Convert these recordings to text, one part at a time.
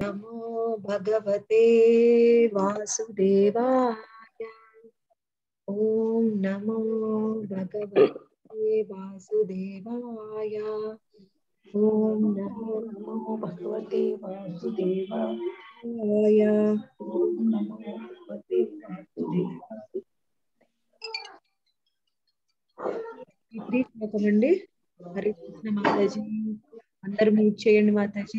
నమో భగవతే వాసుదేవాయ ఓం నమో భగవతే వాసుదేవాయ ఓం నమో నమో భగవతే వాసుదేవాయ ఓం నమో భగవతే వాసుదేవాయ ఇది శ్లోకం అండి హరే కృష్ణ మాతాజీ అందరూ మ్యూట్ చేయండి మాతాజీ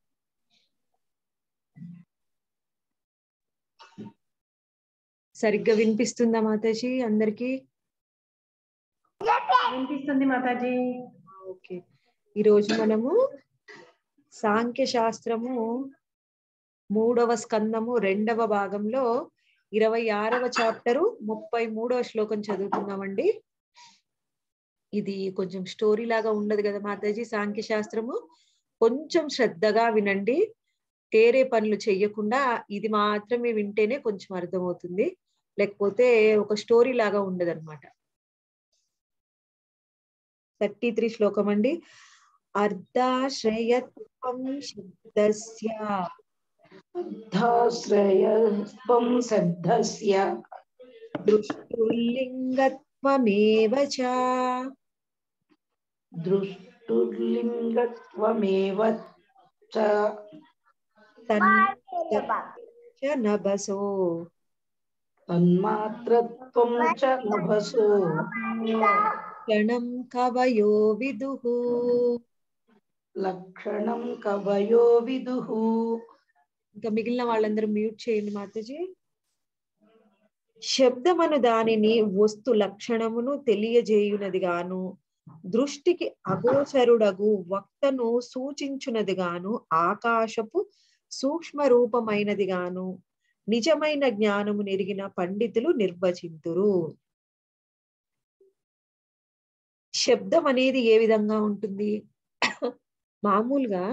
సరిగ్గా వినిపిస్తుందా మాతాజీ అందరికి వినిపిస్తుంది మాతాజీ ఓకే ఈరోజు మనము సాంఖ్య శాస్త్రము మూడవ స్కందము రెండవ భాగంలో ఇరవై ఆరవ చాప్టరు ముప్పై మూడవ శ్లోకం చదువుతున్నామండి ఇది కొంచెం స్టోరీ లాగా ఉండదు కదా మాతాజీ సాంఖ్య శాస్త్రము కొంచెం శ్రద్ధగా వినండి వేరే పనులు చెయ్యకుండా ఇది మాత్రమే వింటేనే కొంచెం అర్థమవుతుంది లేకపోతే ఒక స్టోరీ లాగా ఉండదు అనమాట థర్టీ త్రీ శ్లోకం అండి అర్ధాశ్రయత్వం శబ్దస్య బుద్ధాశ్రయస్వం సద్ధస్య దృష్టులింగత్వమేవ చ దృష్టుర్లింగత్వమేవ చ తన్మయ నభసో తన్మాత్రత్వం చ నభసో క్షణం కవయో విదుః లక్షణం కవయో విదుః ఇంకా మిగిలిన వాళ్ళందరూ మ్యూట్ చేయండి మాతాజీ శబ్దమను దానిని వస్తు లక్షణమును తెలియజేయునది గాను దృష్టికి అగోచరుడగు వక్తను సూచించునది గాను ఆకాశపు సూక్ష్మ రూపమైనది గాను నిజమైన జ్ఞానము నెరిగిన పండితులు నిర్వచింతురు శబ్దం అనేది ఏ విధంగా ఉంటుంది మామూలుగా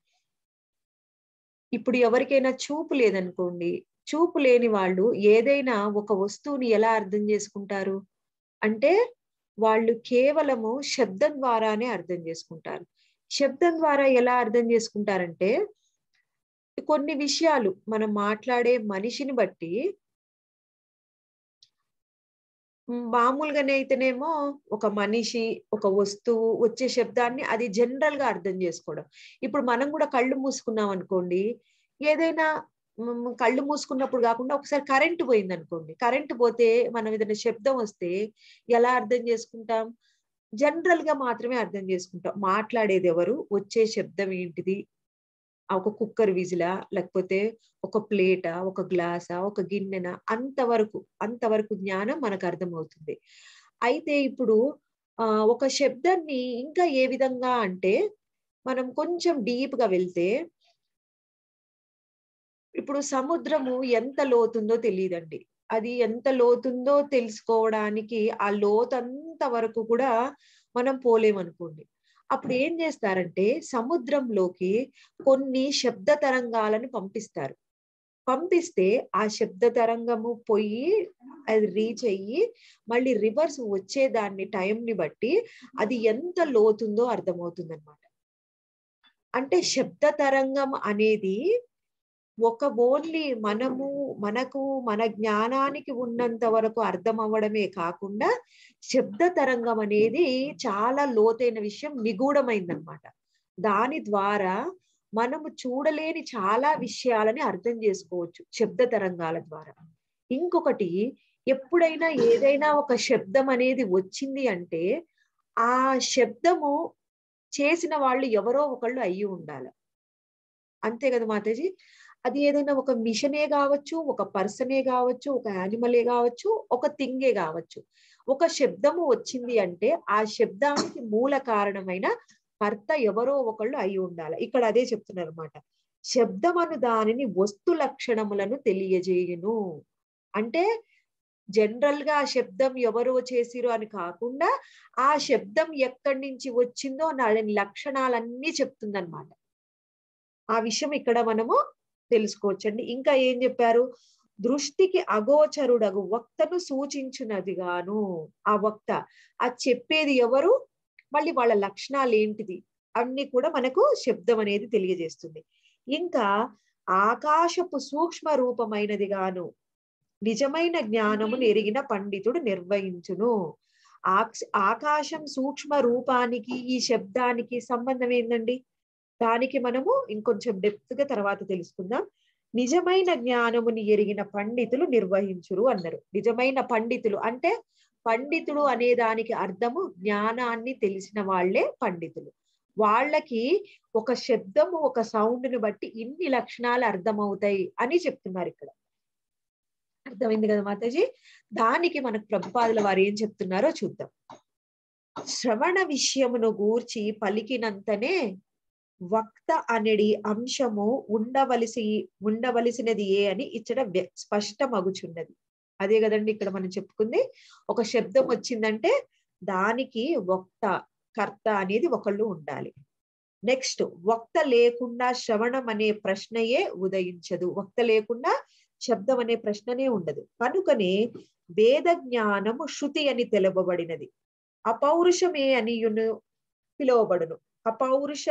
ఇప్పుడు ఎవరికైనా చూపు లేదనుకోండి చూపు లేని వాళ్ళు ఏదైనా ఒక వస్తువుని ఎలా అర్థం చేసుకుంటారు అంటే వాళ్ళు కేవలము శబ్దం ద్వారానే అర్థం చేసుకుంటారు శబ్దం ద్వారా ఎలా అర్థం చేసుకుంటారంటే కొన్ని విషయాలు మనం మాట్లాడే మనిషిని బట్టి మామూలుగానే అయితేనేమో ఒక మనిషి ఒక వస్తువు వచ్చే శబ్దాన్ని అది జనరల్ గా అర్థం చేసుకోవడం ఇప్పుడు మనం కూడా కళ్ళు మూసుకున్నాం అనుకోండి ఏదైనా కళ్ళు మూసుకున్నప్పుడు కాకుండా ఒకసారి కరెంటు పోయింది అనుకోండి కరెంటు పోతే మనం ఏదైనా శబ్దం వస్తే ఎలా అర్థం చేసుకుంటాం జనరల్ గా మాత్రమే అర్థం చేసుకుంటాం మాట్లాడేది ఎవరు వచ్చే శబ్దం ఏంటిది ఒక కుక్కర్ విజిలా లేకపోతే ఒక ప్లేటా ఒక గ్లాసా ఒక గిన్నెన అంతవరకు అంతవరకు జ్ఞానం మనకు అర్థమవుతుంది అయితే ఇప్పుడు ఆ ఒక శబ్దాన్ని ఇంకా ఏ విధంగా అంటే మనం కొంచెం డీప్ గా వెళ్తే ఇప్పుడు సముద్రము ఎంత లోతుందో తెలియదండి అది ఎంత లోతుందో తెలుసుకోవడానికి ఆ లోతంత వరకు కూడా మనం పోలేమనుకోండి అప్పుడు ఏం చేస్తారంటే సముద్రంలోకి కొన్ని శబ్ద తరంగాలను పంపిస్తారు పంపిస్తే ఆ శబ్ద తరంగము పోయి అది రీచ్ అయ్యి మళ్ళీ రివర్స్ వచ్చేదాన్ని టైంని బట్టి అది ఎంత లోతుందో అర్థమవుతుంది అనమాట అంటే శబ్ద తరంగం అనేది ఒక ఓన్లీ మనము మనకు మన జ్ఞానానికి ఉన్నంత వరకు అర్థం అవ్వడమే కాకుండా శబ్ద తరంగం అనేది చాలా లోతైన విషయం నిగూఢమైందనమాట దాని ద్వారా మనము చూడలేని చాలా విషయాలని అర్థం చేసుకోవచ్చు శబ్ద తరంగాల ద్వారా ఇంకొకటి ఎప్పుడైనా ఏదైనా ఒక శబ్దం అనేది వచ్చింది అంటే ఆ శబ్దము చేసిన వాళ్ళు ఎవరో ఒకళ్ళు అయ్యి ఉండాలి అంతే కదా మాతాజీ అది ఏదైనా ఒక మిషనే కావచ్చు ఒక పర్సనే కావచ్చు ఒక యానిమలే కావచ్చు ఒక థింగే కావచ్చు ఒక శబ్దము వచ్చింది అంటే ఆ శబ్దానికి మూల కారణమైన కర్త ఎవరో ఒకళ్ళు అయి ఉండాలి ఇక్కడ అదే చెప్తున్నారు అనమాట శబ్దమను దానిని వస్తు లక్షణములను తెలియజేయును అంటే జనరల్ గా ఆ శబ్దం ఎవరో చేసిరు అని కాకుండా ఆ శబ్దం ఎక్కడి నుంచి వచ్చిందో దాని లక్షణాలన్నీ చెప్తుందన్నమాట ఆ విషయం ఇక్కడ మనము తెలుసుకోవచ్చండి ఇంకా ఏం చెప్పారు దృష్టికి అగోచరుడగు వక్తను సూచించున్నది గాను ఆ వక్త ఆ చెప్పేది ఎవరు మళ్ళీ వాళ్ళ లక్షణాలు ఏంటిది అన్ని కూడా మనకు శబ్దం అనేది తెలియజేస్తుంది ఇంకా ఆకాశపు సూక్ష్మ రూపమైనది గాను నిజమైన జ్ఞానమును ఎరిగిన పండితుడు నిర్వహించును ఆక్ష- ఆకాశం సూక్ష్మ రూపానికి ఈ శబ్దానికి సంబంధం ఏందండి దానికి మనము ఇంకొంచెం డెప్త్ గా తర్వాత తెలుసుకుందాం నిజమైన జ్ఞానముని ఎరిగిన పండితులు నిర్వహించురు అన్నారు నిజమైన పండితులు అంటే పండితుడు అనే దానికి అర్థము జ్ఞానాన్ని తెలిసిన వాళ్ళే పండితులు వాళ్ళకి ఒక శబ్దము ఒక సౌండ్ ని బట్టి ఇన్ని లక్షణాలు అర్థమవుతాయి అని చెప్తున్నారు ఇక్కడ అర్థమైంది కదా మాతాజీ దానికి మనకు ప్రభుపాదుల వారు ఏం చెప్తున్నారో చూద్దాం శ్రవణ విషయమును గూర్చి పలికినంతనే వక్త అనడి అంశము ఉండవలసి ఉండవలసినది ఏ అని ఇచ్చట వ్య- స్పష్టమగుచున్నది అదే కదండి ఇక్కడ మనం చెప్పుకుంది ఒక శబ్దం వచ్చిందంటే దానికి వక్త కర్త అనేది ఒకళ్ళు ఉండాలి నెక్స్ట్ వక్త లేకుండా శ్రవణం అనే ప్రశ్నయే ఉదయించదు వక్త లేకుండా శబ్దం అనే ప్రశ్ననే ఉండదు కనుకనే వేద జ్ఞానము శృతి అని తెలుపబడినది అపౌరుషమే అని పిలువబడును అపౌరుష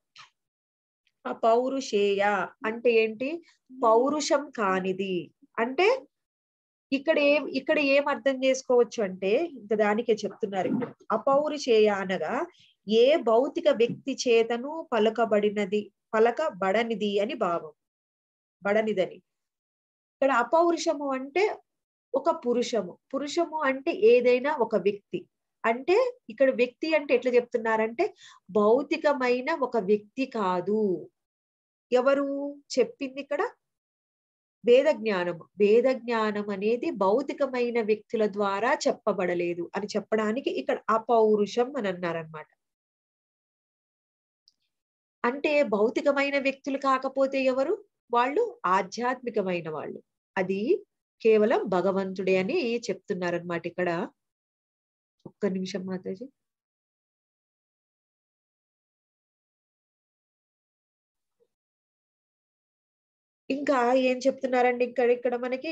అపౌరుషేయ అంటే ఏంటి పౌరుషం కానిది అంటే ఇక్కడ ఏం ఇక్కడ ఏం అర్థం చేసుకోవచ్చు అంటే ఇంకా దానికే చెప్తున్నారు ఇక్కడ. అపౌరుషేయ అనగా ఏ భౌతిక వ్యక్తి చేతను పలకబడినది పలకబడనిది అని భావం బడనిదని ఇక్కడ అపౌరుషము అంటే ఒక పురుషము పురుషము అంటే ఏదైనా ఒక వ్యక్తి అంటే ఇక్కడ వ్యక్తి అంటే ఎట్లా చెప్తున్నారంటే భౌతికమైన ఒక వ్యక్తి కాదు ఎవరు చెప్పింది ఇక్కడ వేద జ్ఞానము వేద జ్ఞానం అనేది భౌతికమైన వ్యక్తుల ద్వారా చెప్పబడలేదు అని చెప్పడానికి ఇక్కడ అపౌరుషం అని అన్నారనమాట అంటే భౌతికమైన వ్యక్తులు కాకపోతే ఎవరు వాళ్ళు ఆధ్యాత్మికమైన వాళ్ళు అది కేవలం భగవంతుడే అని చెప్తున్నారనమాట ఇక్కడ ఒక్క నిమిషం మాతాజీ ఇంకా ఏం చెప్తున్నారండి ఇక్కడ ఇక్కడ మనకి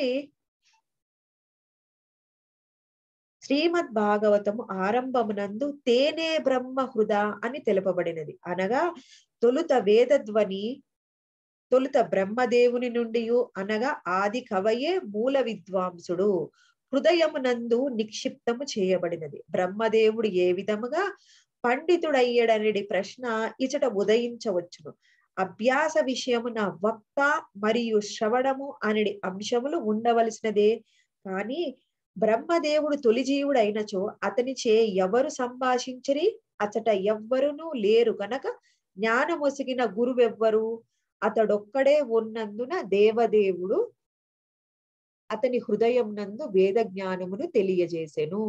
శ్రీమద్ భాగవతము ఆరంభమునందు తేనే బ్రహ్మ హృద అని తెలుపబడినది అనగా తొలుత వేదధ్వని తొలుత బ్రహ్మదేవుని నుండి అనగా ఆది కవయే మూల విద్వాంసుడు హృదయమునందు నిక్షిప్తము చేయబడినది బ్రహ్మదేవుడు ఏ విధముగా పండితుడయ్యడనడి ప్రశ్న ఇచట ఉదయించవచ్చును అభ్యాస విషయమున వక్త మరియు శ్రవణము అనడి అంశములు ఉండవలసినదే కానీ బ్రహ్మదేవుడు తొలి జీవుడు అయినచో అతనిచే ఎవరు సంభాషించరి అచట ఎవ్వరునూ లేరు కనుక జ్ఞానమొసిగిన గురువెవ్వరు అతడొక్కడే ఉన్నందున దేవదేవుడు అతని హృదయం నందు వేద జ్ఞానమును తెలియజేసెను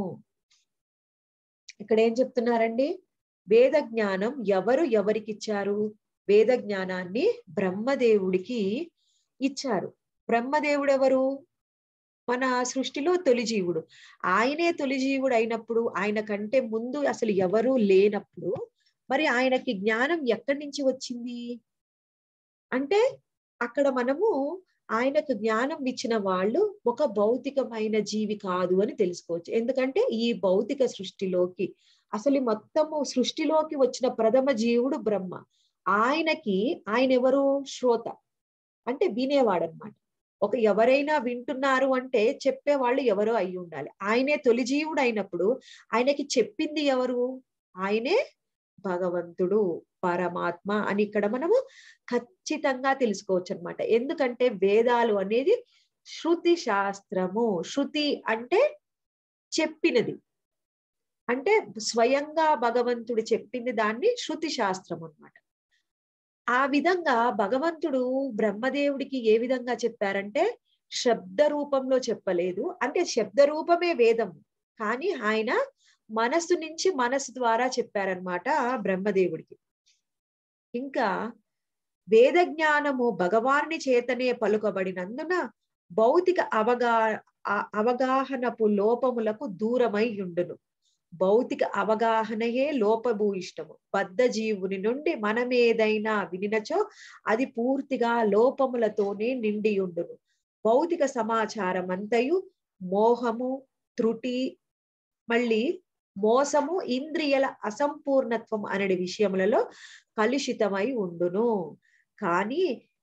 ఇక్కడ ఏం చెప్తున్నారండి వేద జ్ఞానం ఎవరు ఎవరికిచ్చారు వేద జ్ఞానాన్ని బ్రహ్మదేవుడికి ఇచ్చారు బ్రహ్మదేవుడు ఎవరు మన సృష్టిలో తొలి జీవుడు ఆయనే తొలి జీవుడు అయినప్పుడు ఆయన కంటే ముందు అసలు ఎవరు లేనప్పుడు మరి ఆయనకి జ్ఞానం ఎక్కడి నుంచి వచ్చింది అంటే అక్కడ మనము ఆయనకు జ్ఞానం ఇచ్చిన వాళ్ళు ఒక భౌతికమైన జీవి కాదు అని తెలుసుకోవచ్చు ఎందుకంటే ఈ భౌతిక సృష్టిలోకి అసలు ఈ మొత్తము సృష్టిలోకి వచ్చిన ప్రథమ జీవుడు బ్రహ్మ ఆయనకి ఆయన ఎవరు శ్రోత అంటే వినేవాడనమాట ఒక ఎవరైనా వింటున్నారు అంటే చెప్పేవాళ్ళు ఎవరో అయి ఉండాలి ఆయనే తొలి జీవుడు అయినప్పుడు ఆయనకి చెప్పింది ఎవరు ఆయనే భగవంతుడు పరమాత్మ అని ఇక్కడ మనము ఖచ్చితంగా తెలుసుకోవచ్చు అనమాట ఎందుకంటే వేదాలు అనేది శృతి శాస్త్రము శృతి అంటే చెప్పినది అంటే స్వయంగా భగవంతుడు చెప్పింది దాన్ని శృతి శాస్త్రం అన్నమాట ఆ విధంగా భగవంతుడు బ్రహ్మదేవుడికి ఏ విధంగా చెప్పారంటే శబ్ద రూపంలో చెప్పలేదు అంటే శబ్ద రూపమే వేదం కానీ ఆయన మనస్సు నుంచి మనస్సు ద్వారా చెప్పారనమాట బ్రహ్మదేవుడికి ఇంకా వేద జ్ఞానము భగవాన్ని చేతనే పలుకబడినందున భౌతిక అవగా అవగాహనపు లోపములకు దూరమై ఉండును భౌతిక అవగాహనయే లోపభూయిష్టము బద్ధ జీవుని నుండి మనమేదైనా వినినచో అది పూర్తిగా లోపములతోనే నిండి ఉండును భౌతిక సమాచారం అంతయు మోహము త్రుటి మళ్ళీ మోసము ఇంద్రియల అసంపూర్ణత్వం అనడి విషయములలో కలుషితమై ఉండును కానీ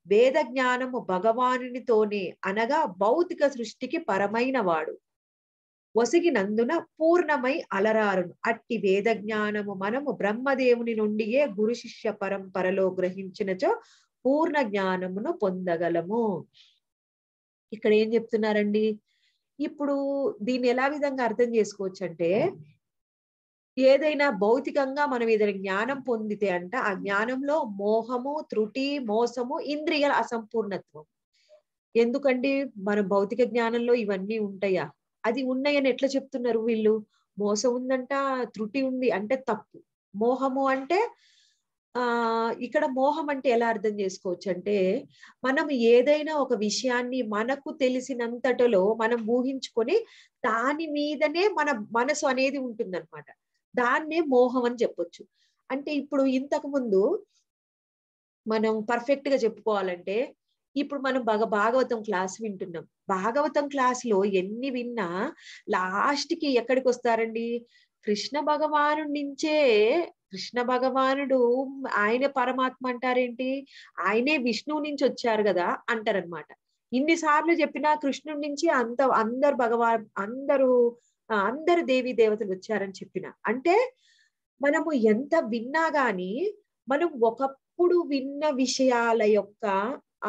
వేద జ్ఞానము భగవానునితోనే అనగా భౌతిక సృష్టికి పరమైన వాడు ఒసిగినందున పూర్ణమై అలరారును అట్టి వేద జ్ఞానము మనము బ్రహ్మదేవుని నుండియే గురు శిష్య పరంపరలో గ్రహించినచో పూర్ణ జ్ఞానమును పొందగలము ఇక్కడ ఏం చెప్తున్నారండి ఇప్పుడు దీన్ని ఎలా విధంగా అర్థం చేసుకోవచ్చు అంటే ఏదైనా భౌతికంగా మనం ఏదైనా జ్ఞానం పొందితే అంట ఆ జ్ఞానంలో మోహము త్రుటి మోసము ఇంద్రియాల అసంపూర్ణత్వం ఎందుకండి మన భౌతిక జ్ఞానంలో ఇవన్నీ ఉంటాయా అది ఉన్నాయని ఎట్లా చెప్తున్నారు వీళ్ళు మోసం ఉందంట త్రుటి ఉంది అంటే తప్పు మోహము అంటే ఆ ఇక్కడ మోహం అంటే ఎలా అర్థం చేసుకోవచ్చు అంటే మనం ఏదైనా ఒక విషయాన్ని మనకు తెలిసినంతటలో మనం ఊహించుకొని దాని మీదనే మన మనసు అనేది ఉంటుందన్నమాట దాన్నే మోహం అని చెప్పొచ్చు అంటే ఇప్పుడు ఇంతకు ముందు మనం పర్ఫెక్ట్ గా చెప్పుకోవాలంటే ఇప్పుడు మనం బాగా భాగవతం క్లాస్ వింటున్నాం భాగవతం క్లాస్ లో ఎన్ని విన్నా లాస్ట్ కి ఎక్కడికి వస్తారండి కృష్ణ భగవాను నుంచే కృష్ణ భగవానుడు ఆయన పరమాత్మ అంటారేంటి ఆయనే విష్ణువు నుంచి వచ్చారు కదా అంటారనమాట ఇన్నిసార్లు చెప్పినా కృష్ణుడి నుంచి అంత అందరు భగవాన్ అందరూ ఆ, అందరు దేవి దేవతలు వచ్చారని చెప్పిన అంటే మనము ఎంత విన్నా గాని మనం ఒకప్పుడు విన్న విషయాల యొక్క ఆ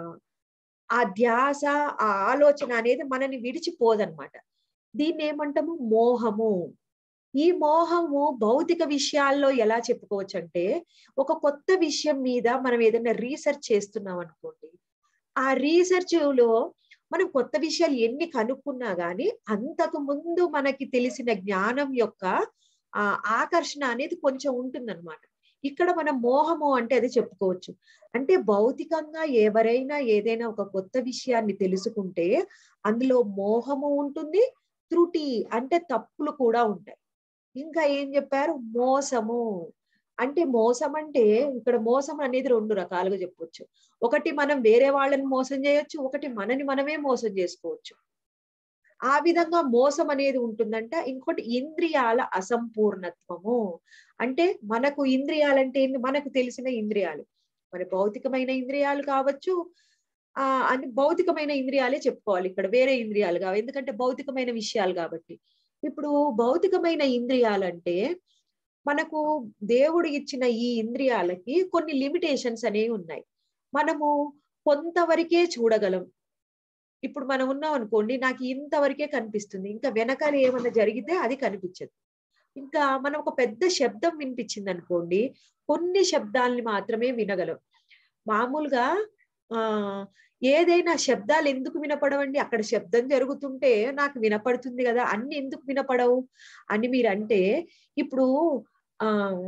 ఆ ధ్యాస ఆ ఆలోచన అనేది మనని విడిచిపోదన్నమాట దీన్ని ఏమంటాము మోహము ఈ మోహము భౌతిక విషయాల్లో ఎలా చెప్పుకోవచ్చు అంటే ఒక కొత్త విషయం మీద మనం ఏదైనా రీసెర్చ్ చేస్తున్నాం అనుకోండి ఆ రీసెర్చ్ లో మనం కొత్త విషయాలు ఎన్ని కనుక్కున్నా గానీ అంతకు ముందు మనకి తెలిసిన జ్ఞానం యొక్క ఆ ఆకర్షణ అనేది కొంచెం ఉంటుందన్నమాట ఇక్కడ మనం మోహము అంటే అది చెప్పుకోవచ్చు అంటే భౌతికంగా ఎవరైనా ఏదైనా ఒక కొత్త విషయాన్ని తెలుసుకుంటే అందులో మోహము ఉంటుంది త్రుటి అంటే తప్పులు కూడా ఉంటాయి ఇంకా ఏం చెప్పారు మోసము అంటే మోసం అంటే ఇక్కడ మోసం అనేది రెండు రకాలుగా చెప్పొచ్చు ఒకటి మనం వేరే వాళ్ళని మోసం చేయొచ్చు ఒకటి మనని మనమే మోసం చేసుకోవచ్చు ఆ విధంగా మోసం అనేది ఉంటుందంట ఇంకోటి ఇంద్రియాల అసంపూర్ణత్వము అంటే మనకు ఇంద్రియాలంటే ఏంది మనకు తెలిసిన ఇంద్రియాలు మన భౌతికమైన ఇంద్రియాలు కావచ్చు ఆ అని భౌతికమైన ఇంద్రియాలే చెప్పుకోవాలి ఇక్కడ వేరే ఇంద్రియాలు కావు ఎందుకంటే భౌతికమైన విషయాలు కాబట్టి ఇప్పుడు భౌతికమైన ఇంద్రియాలంటే మనకు దేవుడు ఇచ్చిన ఈ ఇంద్రియాలకి కొన్ని లిమిటేషన్స్ అనేవి ఉన్నాయి మనము కొంతవరకే చూడగలం ఇప్పుడు మనం ఉన్నాం అనుకోండి నాకు ఇంతవరకే కనిపిస్తుంది ఇంకా వెనకాల ఏమన్నా జరిగితే అది కనిపించదు ఇంకా మనం ఒక పెద్ద శబ్దం వినిపించింది అనుకోండి కొన్ని శబ్దాల్ని మాత్రమే వినగలం మామూలుగా ఆ ఏదైనా శబ్దాలు ఎందుకు వినపడవండి అక్కడ శబ్దం జరుగుతుంటే నాకు వినపడుతుంది కదా అన్ని ఎందుకు వినపడవు అని మీరు అంటే ఇప్పుడు ఆ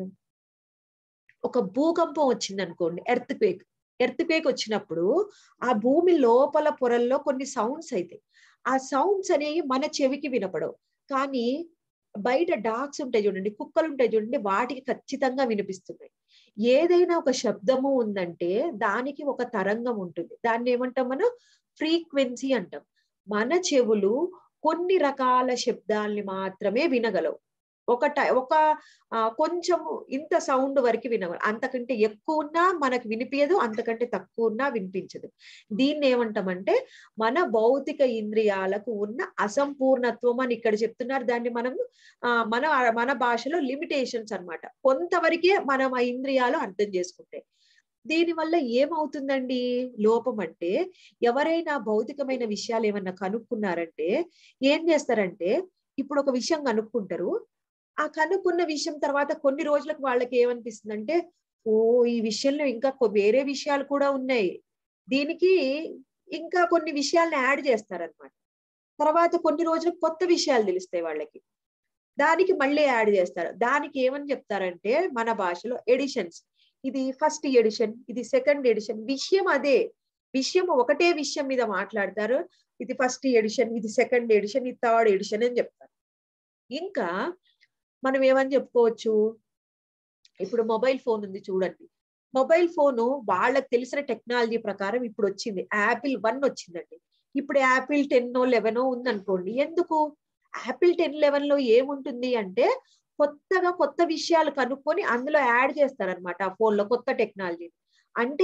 ఒక భూకంపం వచ్చింది అనుకోండి ఎర్త్ క్వేక్ ఎర్త్ క్వేక్ వచ్చినప్పుడు ఆ భూమి లోపల పొరల్లో కొన్ని సౌండ్స్ అయితే ఆ సౌండ్స్ అనేవి మన చెవికి వినపడవు కానీ బయట డాగ్స్ ఉంటాయి చూడండి కుక్కలు ఉంటాయి చూడండి వాటికి ఖచ్చితంగా వినిపిస్తున్నాయి ఏదైనా ఒక శబ్దము ఉందంటే దానికి ఒక తరంగం ఉంటుంది దాన్ని ఏమంటాం మనం ఫ్రీక్వెన్సీ అంటాం మన చెవులు కొన్ని రకాల శబ్దాల్ని మాత్రమే వినగలవు ఒక టై ఒక ఆ, కొంచెము ఇంత సౌండ్ వరకు వినగలవు అంతకంటే ఎక్కువ ఉన్నా మనకు వినిపించదు అంతకంటే తక్కువ ఉన్నా వినిపించదు దీన్ని ఏమంటామంటే మన భౌతిక ఇంద్రియాలకు ఉన్న అసంపూర్ణత్వం అని ఇక్కడ చెప్తున్నారు దాన్ని మనం ఆ, మన మన భాషలో లిమిటేషన్స్ అన్నమాట కొంతవరకే మనం ఆ ఇంద్రియాలు అర్థం చేసుకుంటే దీని వల్ల ఏమవుతుందండి లోపం అంటే ఎవరైనా భౌతికమైన విషయాలు ఏమన్నా కనుక్కున్నారంటే ఏం చేస్తారంటే ఇప్పుడు ఒక విషయం కనుక్కుంటారు ఆ కనుక్కున్న విషయం తర్వాత కొన్ని రోజులకు వాళ్ళకి ఏమనిపిస్తుందంటే ఓ ఈ విషయంలో ఇంకా కొ- వేరే విషయాలు కూడా ఉన్నాయి దీనికి ఇంకా కొన్ని విషయాల్ని యాడ్ చేస్తారనమాట తర్వాత కొన్ని రోజులకు కొత్త విషయాలు తెలుస్తాయి వాళ్ళకి దానికి మళ్ళీ యాడ్ చేస్తారు దానికి ఏమని చెప్తారంటే మన భాషలో ఎడిషన్స్ ఇది ఫస్ట్ ఎడిషన్ ఇది సెకండ్ ఎడిషన్ విషయం అదే విషయం ఒకటే విషయం మీద మాట్లాడతారు ఇది ఫస్ట్ ఎడిషన్ ఇది సెకండ్ ఎడిషన్ ఇది థర్డ్ ఎడిషన్ అని చెప్తారు ఇంకా మనం ఏమని చెప్పుకోవచ్చు ఇప్పుడు మొబైల్ ఫోన్ ఉంది చూడండి మొబైల్ ఫోను వాళ్ళకి తెలిసిన టెక్నాలజీ ప్రకారం ఇప్పుడు వచ్చింది యాపిల్ వన్ వచ్చిందండి ఇప్పుడు యాపిల్ టెన్ లెవెనో ఉందనుకోండి ఎందుకు యాపిల్ టెన్ లెవెన్ లో ఏముంటుంది అంటే కొత్తగా కొత్త విషయాలు కనుక్కొని అందులో యాడ్ చేస్తారనమాట ఆ ఫోన్ లో కొత్త టెక్నాలజీ అంటే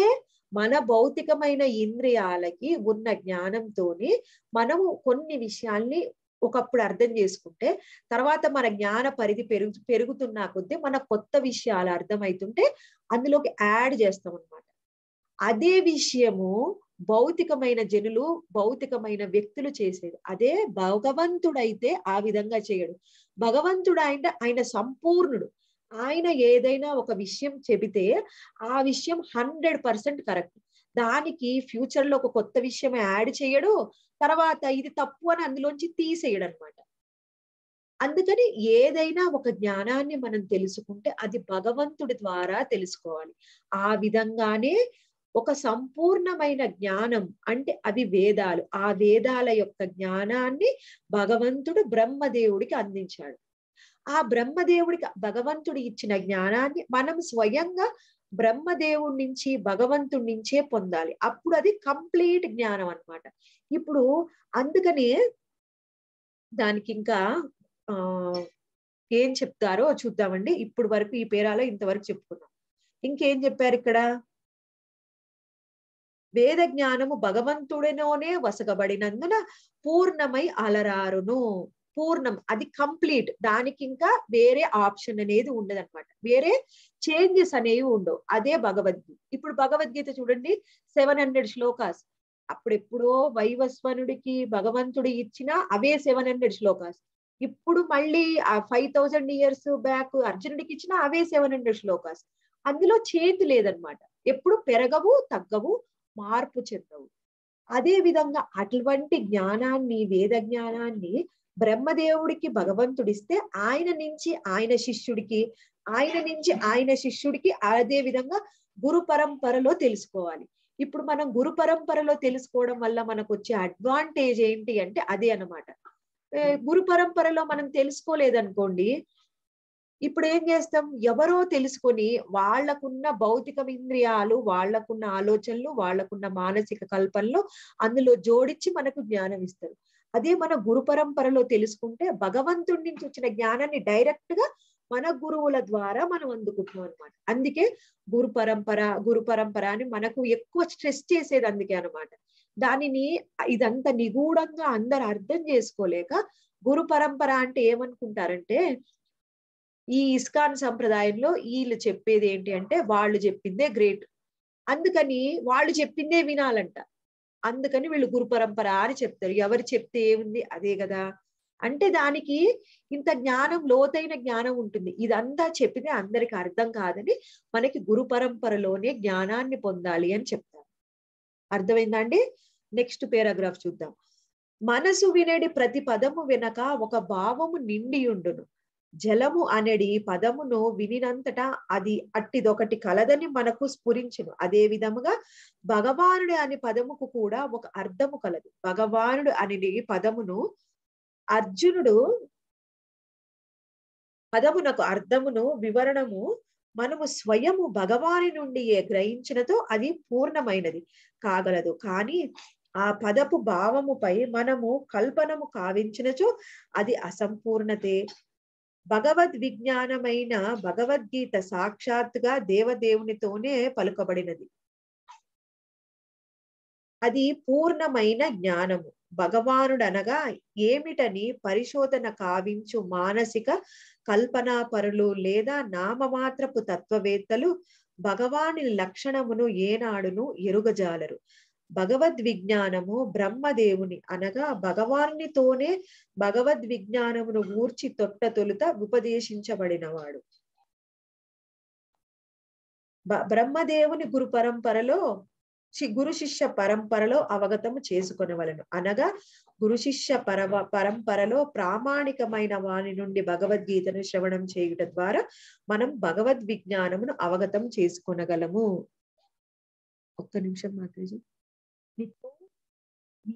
మన భౌతికమైన ఇంద్రియాలకి ఉన్న జ్ఞానంతోనే మనము కొన్ని విషయాల్ని ఒకప్పుడు అర్థం చేసుకుంటే తర్వాత మన జ్ఞాన పరిధి పెరుగు పెరుగుతున్నా కొద్దీ మన కొత్త విషయాలు అర్థమవుతుంటే అందులోకి యాడ్ చేస్తాం అనమాట అదే విషయము భౌతికమైన జనులు భౌతికమైన వ్యక్తులు చేసేది అదే భగవంతుడైతే ఆ విధంగా చేయడు భగవంతుడు ఆయన ఆయన సంపూర్ణుడు ఆయన ఏదైనా ఒక విషయం చెబితే ఆ విషయం హండ్రెడ్ పర్సెంట్ కరెక్ట్ దానికి ఫ్యూచర్ లో ఒక కొత్త విషయం యాడ్ చేయడు తర్వాత ఇది తప్పు అని అందులోంచి తీసేయడు అనమాట అందుకని ఏదైనా ఒక జ్ఞానాన్ని మనం తెలుసుకుంటే అది భగవంతుడి ద్వారా తెలుసుకోవాలి ఆ విధంగానే ఒక సంపూర్ణమైన జ్ఞానం అంటే అవి వేదాలు ఆ వేదాల యొక్క జ్ఞానాన్ని భగవంతుడు బ్రహ్మదేవుడికి అందించాడు ఆ బ్రహ్మదేవుడికి భగవంతుడు ఇచ్చిన జ్ఞానాన్ని మనం స్వయంగా బ్రహ్మదేవుడి నుంచి భగవంతుడి నుంచే పొందాలి అప్పుడు అది కంప్లీట్ జ్ఞానం అన్నమాట ఇప్పుడు అందుకనే దానికి ఇంకా ఆ ఏం చెప్తారో చూద్దామండి ఇప్పుడు వరకు ఈ పేరాలో ఇంతవరకు చెప్పుకున్నాం ఇంకేం చెప్పారు ఇక్కడ వేద జ్ఞానము భగవంతుడిలోనే వసగబడినందున పూర్ణమై అలరారును పూర్ణం అది కంప్లీట్ దానికి ఇంకా వేరే ఆప్షన్ అనేది ఉండదన్నమాట వేరే చేంజెస్ అనేవి ఉండవు అదే భగవద్గీత ఇప్పుడు భగవద్గీత చూడండి సెవెన్ హండ్రెడ్ శ్లోకాస్ అప్పుడెప్పుడో వైవస్వనుడికి భగవంతుడు ఇచ్చిన అవే సెవెన్ హండ్రెడ్ శ్లోకాస్ ఇప్పుడు మళ్ళీ ఆ ఫైవ్ థౌజండ్ ఇయర్స్ బ్యాక్ అర్జునుడికి ఇచ్చిన అవే సెవెన్ హండ్రెడ్ శ్లోకాస్ అందులో చేతి లేదనమాట ఎప్పుడు పెరగవు తగ్గవు మార్పు చెందవు అదే విధంగా అటువంటి జ్ఞానాన్ని వేద జ్ఞానాన్ని బ్రహ్మదేవుడికి భగవంతుడిస్తే ఆయన నుంచి ఆయన శిష్యుడికి ఆయన నుంచి ఆయన శిష్యుడికి అదే విధంగా గురు పరంపరలో తెలుసుకోవాలి ఇప్పుడు మనం గురు పరంపరలో తెలుసుకోవడం వల్ల మనకు వచ్చే అడ్వాంటేజ్ ఏంటి అంటే అదే అనమాట గురు పరంపరలో మనం తెలుసుకోలేదనుకోండి ఇప్పుడు ఏం చేస్తాం ఎవరో తెలుసుకొని వాళ్లకున్న భౌతిక ఇంద్రియాలు వాళ్లకున్న ఆలోచనలు వాళ్లకున్న మానసిక కల్పనలు అందులో జోడించి మనకు జ్ఞానం ఇస్తారు అదే మన గురు పరంపరలో తెలుసుకుంటే భగవంతుడి నుంచి వచ్చిన జ్ఞానాన్ని డైరెక్ట్ గా మన గురువుల ద్వారా మనం అందుకుంటున్నాం అనమాట అందుకే గురు పరంపర గురు పరంపర అని మనకు ఎక్కువ స్ట్రెస్ చేసేది అందుకే అనమాట దానిని ఇదంతా నిగూఢంగా అందరు అర్థం చేసుకోలేక గురు పరంపర అంటే ఏమనుకుంటారంటే ఈ ఇస్కాన్ సంప్రదాయంలో వీళ్ళు చెప్పేది ఏంటి అంటే వాళ్ళు చెప్పిందే గ్రేట్ అందుకని వాళ్ళు చెప్పిందే వినాలంట అందుకని వీళ్ళు గురు పరంపర అని చెప్తారు ఎవరు చెప్తే ఏముంది అదే కదా అంటే దానికి ఇంత జ్ఞానం లోతైన జ్ఞానం ఉంటుంది ఇదంతా చెప్పితే అందరికి అర్థం కాదని మనకి గురు పరంపరలోనే జ్ఞానాన్ని పొందాలి అని చెప్తారు అర్థమైందా అండి నెక్స్ట్ పారాగ్రాఫ్ చూద్దాం మనసు వినడి ప్రతి పదము వెనక ఒక భావము నిండియుండును జలము అనడి పదమును వినినంతటా అది అట్టిదొకటి కలదని మనకు స్ఫురించును అదే విధముగా భగవానుడు అనే పదముకు కూడా ఒక అర్థము కలదు భగవానుడు అనేది పదమును అర్జునుడు పదమునకు అర్థమును వివరణము మనము స్వయము భగవాని నుండి గ్రహించినతో అది పూర్ణమైనది కాగలదు కానీ ఆ పదపు భావముపై మనము కల్పనము కావించినచో అది అసంపూర్ణతే భగవద్ విజ్ఞానమైన భగవద్గీత సాక్షాత్తుగా దేవదేవునితోనే పలుకబడినది అది పూర్ణమైన జ్ఞానము భగవానుడనగా ఏమిటని పరిశోధన కావించు మానసిక కల్పనా పరులు లేదా నామమాత్రపు తత్వవేత్తలు భగవాని లక్షణమును ఏనాడును ఎరుగజాలరు భగవద్ విజ్ఞానము బ్రహ్మదేవుని అనగా భగవానునితోనే భగవద్ విజ్ఞానమును గూర్చి తొట్ట తొలుత ఉపదేశించబడినవాడు బ్రహ్మదేవుని గురు పరంపరలో గురు శిష్య పరంపరలో అవగతము చేసుకొనవలను అనగా గురు శిష్య పరవ పరంపరలో ప్రామాణికమైన వాని నుండి భగవద్గీతను శ్రవణం చేయుట ద్వారా మనం భగవద్ విజ్ఞానమును అవగతం చేసుకొనగలము ఒక్క నిమిషం మాతాజీ మీకు మీ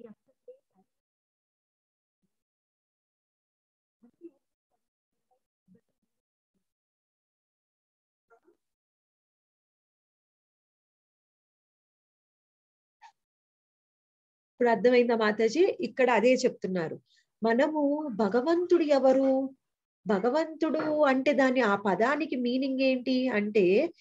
ఇప్పుడు అర్థమైందా మాతాజీ ఇక్కడ అదే చెప్తున్నారు మనము భగవంతుడు ఎవరు భగవంతుడు అంటే దాని ఆ పదానికి మీనింగ్ ఏంటి అంటే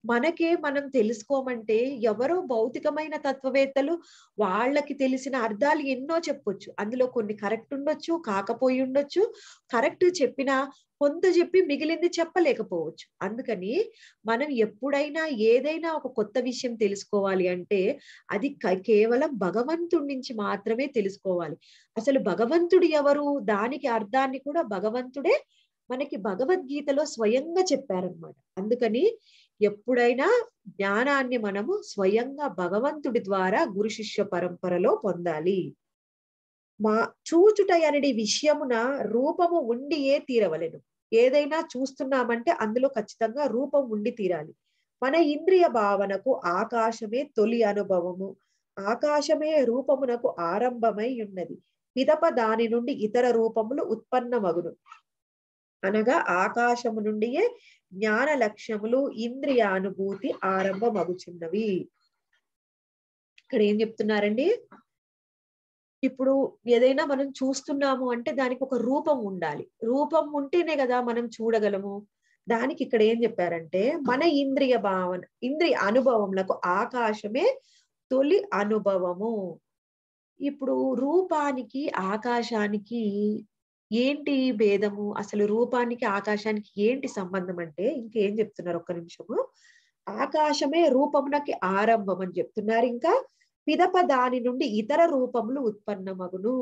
మనకే మనం తెలుసుకోమంటే ఎవరో భౌతికమైన తత్వవేత్తలు వాళ్ళకి తెలిసిన అర్థాలు ఎన్నో చెప్పొచ్చు అందులో కొన్ని కరెక్ట్ ఉండొచ్చు కాకపోయి ఉండొచ్చు కరెక్ట్ చెప్పినా కొంత చెప్పి మిగిలింది చెప్పలేకపోవచ్చు అందుకని మనం ఎప్పుడైనా ఏదైనా ఒక కొత్త విషయం తెలుసుకోవాలి అంటే అది క- కేవలం భగవంతుడి నుంచి మాత్రమే తెలుసుకోవాలి అసలు భగవంతుడు ఎవరు దానికి అర్థాన్ని కూడా భగవంతుడే మనకి భగవద్గీతలో స్వయంగా చెప్పారనమాట అందుకని ఎప్పుడైనా జ్ఞానాన్ని మనము స్వయంగా భగవంతుడి ద్వారా గురు శిష్య పరంపరలో పొందాలి మా చూచుట అనడి విషయమున రూపము ఉండియే తీరవలెను ఏదైనా చూస్తున్నామంటే అందులో ఖచ్చితంగా రూపం ఉండి తీరాలి మన ఇంద్రియ భావనకు ఆకాశమే తొలి అనుభవము ఆకాశమే రూపమునకు ఆరంభమై ఉన్నది పిదప దాని నుండి ఇతర రూపములు ఉత్పన్నమగును అనగా ఆకాశము నుండియే జ్ఞాన లక్ష్యములు ఇంద్రియానుభూతి ఆరంభమగుచున్నవి ఇక్కడ ఏం చెప్తున్నారండి ఇప్పుడు ఏదైనా మనం చూస్తున్నాము అంటే దానికి ఒక రూపం ఉండాలి రూపం ఉంటేనే కదా మనం చూడగలము దానికి ఇక్కడ ఏం చెప్పారంటే మన ఇంద్రియ భావన ఇంద్రియ అనుభవములకు ఆకాశమే తొలి అనుభవము ఇప్పుడు రూపానికి ఆకాశానికి ఏంటి భేదము అసలు రూపానికి ఆకాశానికి ఏంటి సంబంధం అంటే ఇంకేం చెప్తున్నారు ఒక్క నిమిషము ఆకాశమే రూపమునకి ఆరంభం అని చెప్తున్నారు ఇంకా పిదప దాని నుండి ఇతర రూపములు ఉత్పన్నమగును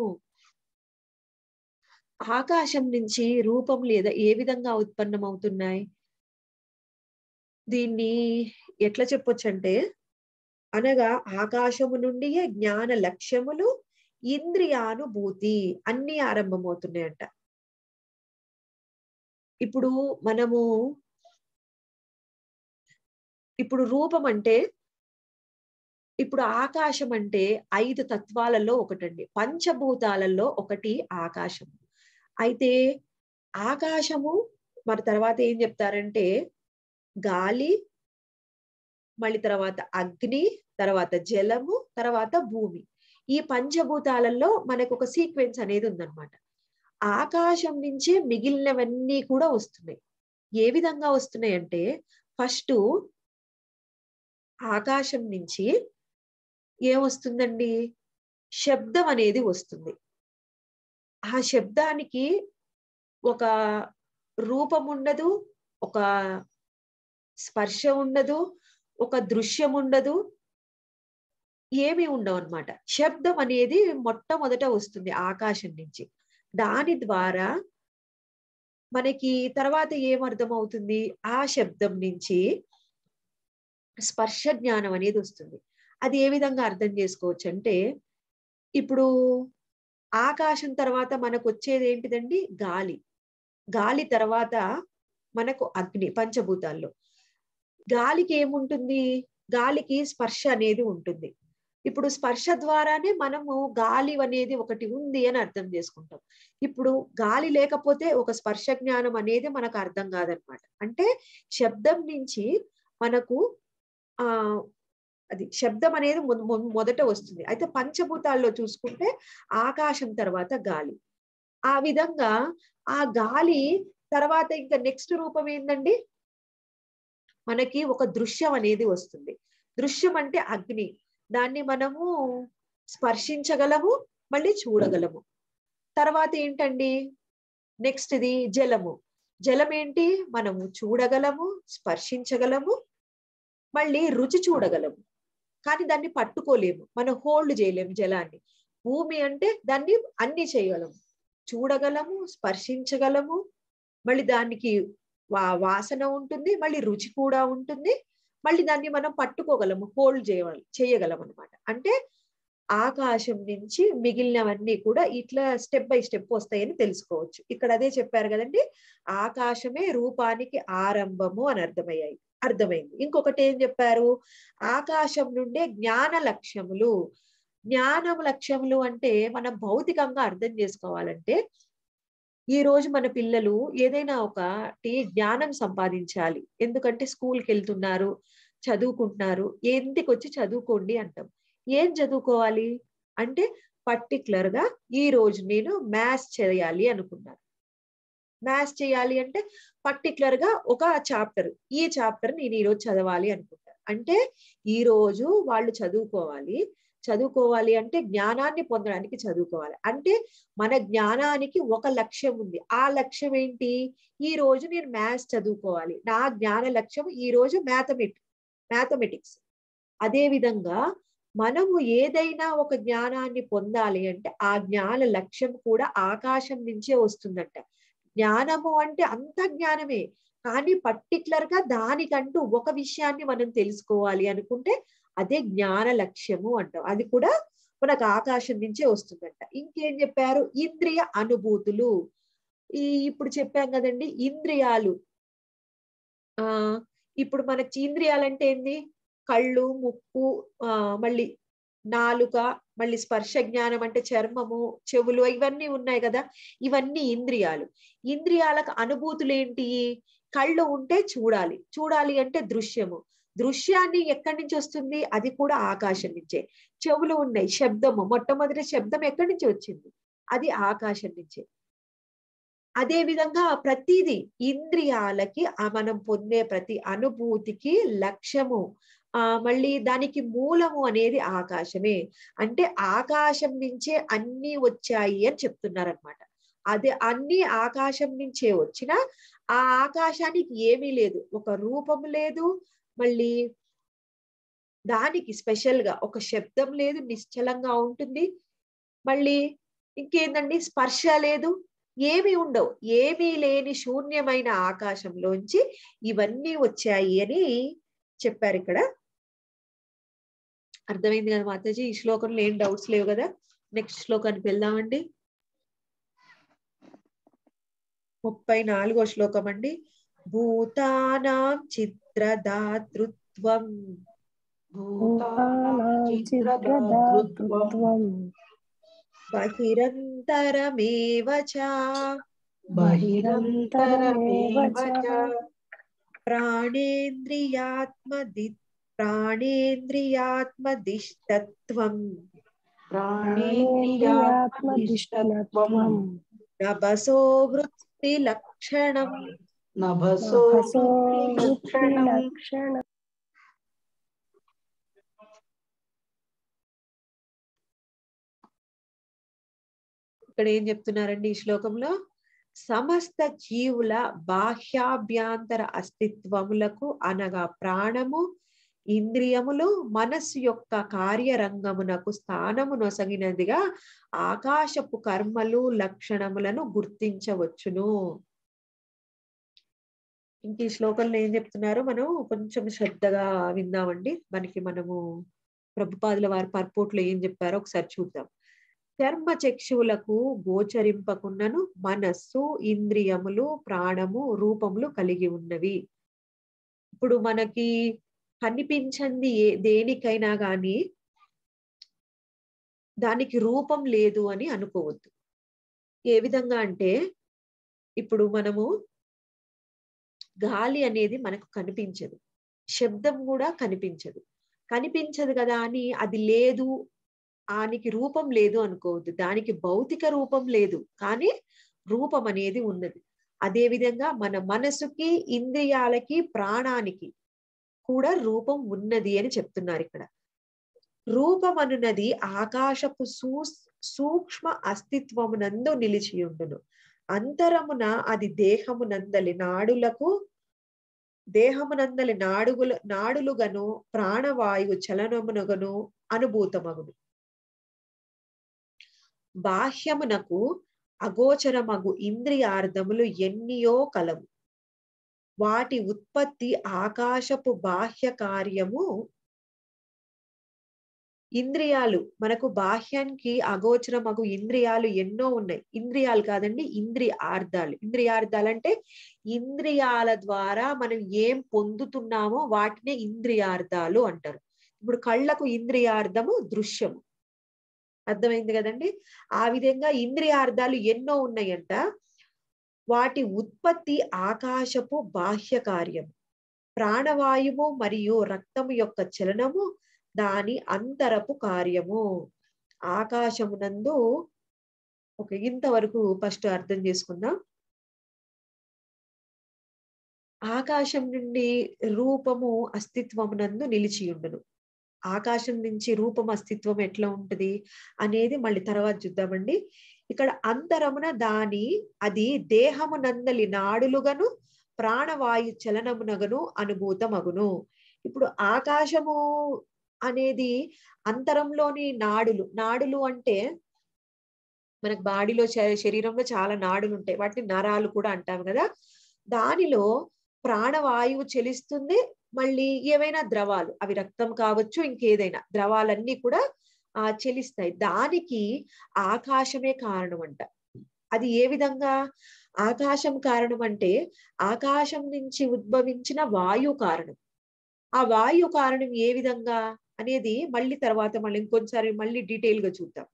ఆకాశం నుంచి రూపములు ఏద ఏ విధంగా ఉత్పన్నమవుతున్నాయి దీన్ని ఎట్లా చెప్పొచ్చు అంటే అనగా ఆకాశము నుండియే జ్ఞాన లక్ష్యములు ఇంద్రియానుభూతి అన్ని ఆరంభమవుతున్నాయంట ఇప్పుడు మనము ఇప్పుడు రూపం అంటే ఇప్పుడు ఆకాశం అంటే ఐదు తత్వాలలో ఒకటండి పంచభూతాలలో ఒకటి ఆకాశం అయితే ఆకాశము మరి తర్వాత ఏం చెప్తారంటే గాలి మళ్ళీ తర్వాత అగ్ని తర్వాత జలము తర్వాత భూమి ఈ పంచభూతాలలో మనకు ఒక సీక్వెన్స్ అనేది ఉందన్నమాట ఆకాశం నుంచే మిగిలినవన్నీ కూడా వస్తున్నాయి ఏ విధంగా వస్తున్నాయి అంటే ఫస్ట్ ఆకాశం నుంచి ఏమొస్తుందండి శబ్దం అనేది వస్తుంది ఆ శబ్దానికి ఒక రూపం ఉండదు ఒక స్పర్శ ఉండదు ఒక దృశ్యం ఉండదు ఏమీ ఉండవు అనమాట శబ్దం అనేది మొట్టమొదట వస్తుంది ఆకాశం నుంచి దాని ద్వారా మనకి తర్వాత ఏమర్థం అవుతుంది ఆ శబ్దం నుంచి స్పర్శ జ్ఞానం అనేది వస్తుంది అది ఏ విధంగా అర్థం చేసుకోవచ్చు అంటే ఇప్పుడు ఆకాశం తర్వాత మనకు వచ్చేది ఏంటిదండి గాలి గాలి తర్వాత మనకు అగ్ని పంచభూతాల్లో గాలికి ఏముంటుంది గాలికి స్పర్శ అనేది ఉంటుంది ఇప్పుడు స్పర్శ ద్వారానే మనము గాలి అనేది ఒకటి ఉంది అని అర్థం చేసుకుంటాం ఇప్పుడు గాలి లేకపోతే ఒక స్పర్శ జ్ఞానం అనేది మనకు అర్థం కాదనమాట అంటే శబ్దం నుంచి మనకు ఆ అది శబ్దం అనేది మొదట వస్తుంది అయితే పంచభూతాల్లో చూసుకుంటే ఆకాశం తర్వాత గాలి ఆ విధంగా ఆ గాలి తర్వాత ఇంకా నెక్స్ట్ రూపం ఏందండి మనకి ఒక దృశ్యం అనేది వస్తుంది దృశ్యం అంటే అగ్ని దాన్ని మనము స్పర్శించగలము మళ్ళీ చూడగలము తర్వాత ఏంటండి నెక్స్ట్ ఇది జలము జలం ఏంటి మనము చూడగలము స్పర్శించగలము మళ్ళీ రుచి చూడగలము కానీ దాన్ని పట్టుకోలేము మనం హోల్డ్ చేయలేము జలాన్ని భూమి అంటే దాన్ని అన్ని చేయగలము చూడగలము స్పర్శించగలము మళ్ళీ దానికి వా వాసన ఉంటుంది మళ్ళీ రుచి కూడా ఉంటుంది మళ్ళీ దాన్ని మనం పట్టుకోగలము హోల్డ్ చేయ చేయగలం అనమాట అంటే ఆకాశం నుంచి మిగిలినవన్నీ కూడా ఇట్లా స్టెప్ బై స్టెప్ వస్తాయని తెలుసుకోవచ్చు ఇక్కడ అదే చెప్పారు కదండి ఆకాశమే రూపానికి ఆరంభము అని అర్థమయ్యాయి అర్థమైంది ఇంకొకటి ఏం చెప్పారు ఆకాశం నుండే జ్ఞాన లక్ష్యములు జ్ఞానం లక్ష్యములు అంటే మనం భౌతికంగా అర్థం చేసుకోవాలంటే ఈ రోజు మన పిల్లలు ఏదైనా ఒకటి జ్ఞానం సంపాదించాలి ఎందుకంటే స్కూల్కి వెళ్తున్నారు చదువుకుంటున్నారు ఇంటికి వచ్చి చదువుకోండి అంటాం ఏం చదువుకోవాలి అంటే పర్టికులర్ గా ఈ రోజు నేను మ్యాథ్స్ చేయాలి అనుకున్నాను మ్యాథ్స్ చేయాలి అంటే పర్టికులర్ గా ఒక చాప్టర్ ఈ చాప్టర్ నేను ఈ రోజు చదవాలి అనుకుంటారు అంటే ఈ రోజు వాళ్ళు చదువుకోవాలి చదువుకోవాలి అంటే జ్ఞానాన్ని పొందడానికి చదువుకోవాలి అంటే మన జ్ఞానానికి ఒక లక్ష్యం ఉంది ఆ లక్ష్యం ఏంటి ఈ రోజు నేను మ్యాథ్స్ చదువుకోవాలి నా జ్ఞాన లక్ష్యం ఈ రోజు మ్యాథమెటిక్ మ్యాథమెటిక్స్ అదే విధంగా మనము ఏదైనా ఒక జ్ఞానాన్ని పొందాలి అంటే ఆ జ్ఞాన లక్ష్యం కూడా ఆకాశం నుంచే వస్తుందంట జ్ఞానము అంటే అంత జ్ఞానమే కానీ పర్టికులర్ గా దానికంటూ ఒక విషయాన్ని మనం తెలుసుకోవాలి అనుకుంటే అదే జ్ఞాన లక్ష్యము అంటాం అది కూడా మనకు ఆకాశం నుంచే వస్తుందంట ఇంకేం చెప్పారు ఇంద్రియ అనుభూతులు ఈ ఇప్పుడు చెప్పాం కదండి ఇంద్రియాలు ఆ ఇప్పుడు మనకి ఇంద్రియాలంటే ఏంది కళ్ళు ముక్కు ఆ మళ్ళీ నాలుక మళ్ళీ స్పర్శ జ్ఞానం అంటే చర్మము చెవులు ఇవన్నీ ఉన్నాయి కదా ఇవన్నీ ఇంద్రియాలు ఇంద్రియాలకు అనుభూతులు ఏంటి కళ్ళు ఉంటే చూడాలి చూడాలి అంటే దృశ్యము దృశ్యాన్ని ఎక్కడి నుంచి వస్తుంది అది కూడా ఆకాశం నుంచే చెవులు ఉన్నాయి శబ్దము మొట్టమొదటి శబ్దం ఎక్కడి నుంచి వచ్చింది అది ఆకాశం నుంచే అదే విధంగా ప్రతిదీ ఇంద్రియాలకి ఆ మనం పొందే ప్రతి అనుభూతికి లక్ష్యము ఆ మళ్ళీ దానికి మూలము అనేది ఆకాశమే అంటే ఆకాశం నుంచే అన్ని వచ్చాయి అని చెప్తున్నారనమాట అదే అన్ని ఆకాశం నుంచే వచ్చిన ఆ ఆకాశానికి ఏమీ లేదు ఒక రూపం లేదు మళ్ళీ దానికి స్పెషల్ గా ఒక శబ్దం లేదు నిశ్చలంగా ఉంటుంది మళ్ళీ ఇంకేందండి స్పర్శ లేదు ఏమీ ఉండవు ఏమీ లేని శూన్యమైన ఆకాశంలోంచి ఇవన్నీ వచ్చాయి అని చెప్పారు ఇక్కడ అర్థమైంది కదా మాతాజీ ఈ శ్లోకంలో ఏం డౌట్స్ లేవు కదా నెక్స్ట్ శ్లోకానికి వెళ్దామండి ముప్పై నాలుగో శ్లోకం అండి భూతానాం చిత్రదాతృత్వం భూతానాం చిత్రదాతృత్వం బహిరంతరమేవ చ బహిరంతరమేవ చ ప్రాణేంద్రియాత్మది ప్రాణేంద్రియాత్మదిష్టత్వం ప్రాణేంద్రియాత్మదిష్టత్వం నభసో వృత్తి లక్షణం నభసో నభసో లక్షణం లక్షణ ఇక్కడ ఏం చెప్తున్నారండి ఈ శ్లోకంలో సమస్త జీవుల బాహ్యాభ్యాంతర అస్తిత్వములకు అనగా ప్రాణము ఇంద్రియములు మనస్సు యొక్క కార్యరంగమునకు స్థానము నొసగినదిగా ఆకాశపు కర్మలు లక్షణములను గుర్తించవచ్చును ఇంక ఈ శ్లోకంలో ఏం చెప్తున్నారు మనం కొంచెం శ్రద్ధగా విందామండి మనకి మనము ప్రభుపాదుల వారి పర్పోట్లో ఏం చెప్పారో ఒకసారి చూద్దాం చర్మ చక్షువులకు గోచరింపకున్నను మనస్సు ఇంద్రియములు ప్రాణము రూపములు కలిగి ఉన్నవి ఇప్పుడు మనకి కనిపించంది ఏ దేనికైనా గాని దానికి రూపం లేదు అని అనుకోవద్దు ఏ విధంగా అంటే ఇప్పుడు మనము గాలి అనేది మనకు కనిపించదు శబ్దం కూడా కనిపించదు కనిపించదు కదా అని అది లేదు ఆనికి రూపం లేదు అనుకోవద్దు దానికి భౌతిక రూపం లేదు కానీ రూపం అనేది ఉన్నది అదే విధంగా మన మనసుకి ఇంద్రియాలకి ప్రాణానికి కూడా రూపం ఉన్నది అని చెప్తున్నారు ఇక్కడ రూపం అనున్నది ఆకాశపు సూ సూక్ష్మ అస్తిత్వమునందు నిలిచి ఉండును అంతరమున అది దేహమునందలి నాడులకు దేహమునందలి నాడుగుల నాడులుగను ప్రాణవాయువు చలనమునగను అనుభూతమగును బాహ్యమునకు అగోచరమగు ఇంద్రియార్థములు ఎన్నియో కలవు వాటి ఉత్పత్తి ఆకాశపు బాహ్య కార్యము ఇంద్రియాలు మనకు బాహ్యానికి అగోచరమగు ఇంద్రియాలు ఎన్నో ఉన్నాయి ఇంద్రియాలు కాదండి ఇంద్రియార్థాలు ఇంద్రియార్థాలు అంటే ఇంద్రియాల ద్వారా మనం ఏం పొందుతున్నామో వాటినే ఇంద్రియార్థాలు అంటారు ఇప్పుడు కళ్ళకు ఇంద్రియార్థము దృశ్యము అర్థమైంది కదండి ఆ విధంగా ఇంద్రియార్థాలు ఎన్నో ఉన్నాయంట వాటి ఉత్పత్తి ఆకాశపు బాహ్య కార్యం ప్రాణవాయువు మరియు రక్తము యొక్క చలనము దాని అంతరపు కార్యము ఆకాశమునందు ఒక ఇంతవరకు ఫస్ట్ అర్థం చేసుకుందాం ఆకాశం నుండి రూపము అస్తిత్వమునందు నిలిచి ఉండును ఆకాశం నుంచి రూపం అస్తిత్వం ఎట్లా ఉంటది అనేది మళ్ళీ తర్వాత చూద్దామండి ఇక్కడ అంతరమున దాని అది దేహమునందలి నాడులుగను ప్రాణవాయు చలనమునగను అనుభూతమగును ఇప్పుడు ఆకాశము అనేది అంతరంలోని నాడులు నాడులు అంటే మనకు బాడీలో శ- శరీరంలో చాలా నాడులు ఉంటాయి వాటిని నరాలు కూడా అంటాం కదా దానిలో ప్రాణవాయువు చెలిస్తుంది మళ్ళీ ఏవైనా ద్రవాలు అవి రక్తం కావచ్చు ఇంకేదైనా ద్రవాలన్నీ కూడా ఆ చెలిస్తాయి దానికి ఆకాశమే కారణం అంట అది ఏ విధంగా ఆకాశం కారణం అంటే ఆకాశం నుంచి ఉద్భవించిన వాయు కారణం ఆ వాయు కారణం ఏ విధంగా అనేది మళ్ళీ తర్వాత మళ్ళీ ఇంకొంచెం మళ్ళీ డీటెయిల్ గా చూద్దాం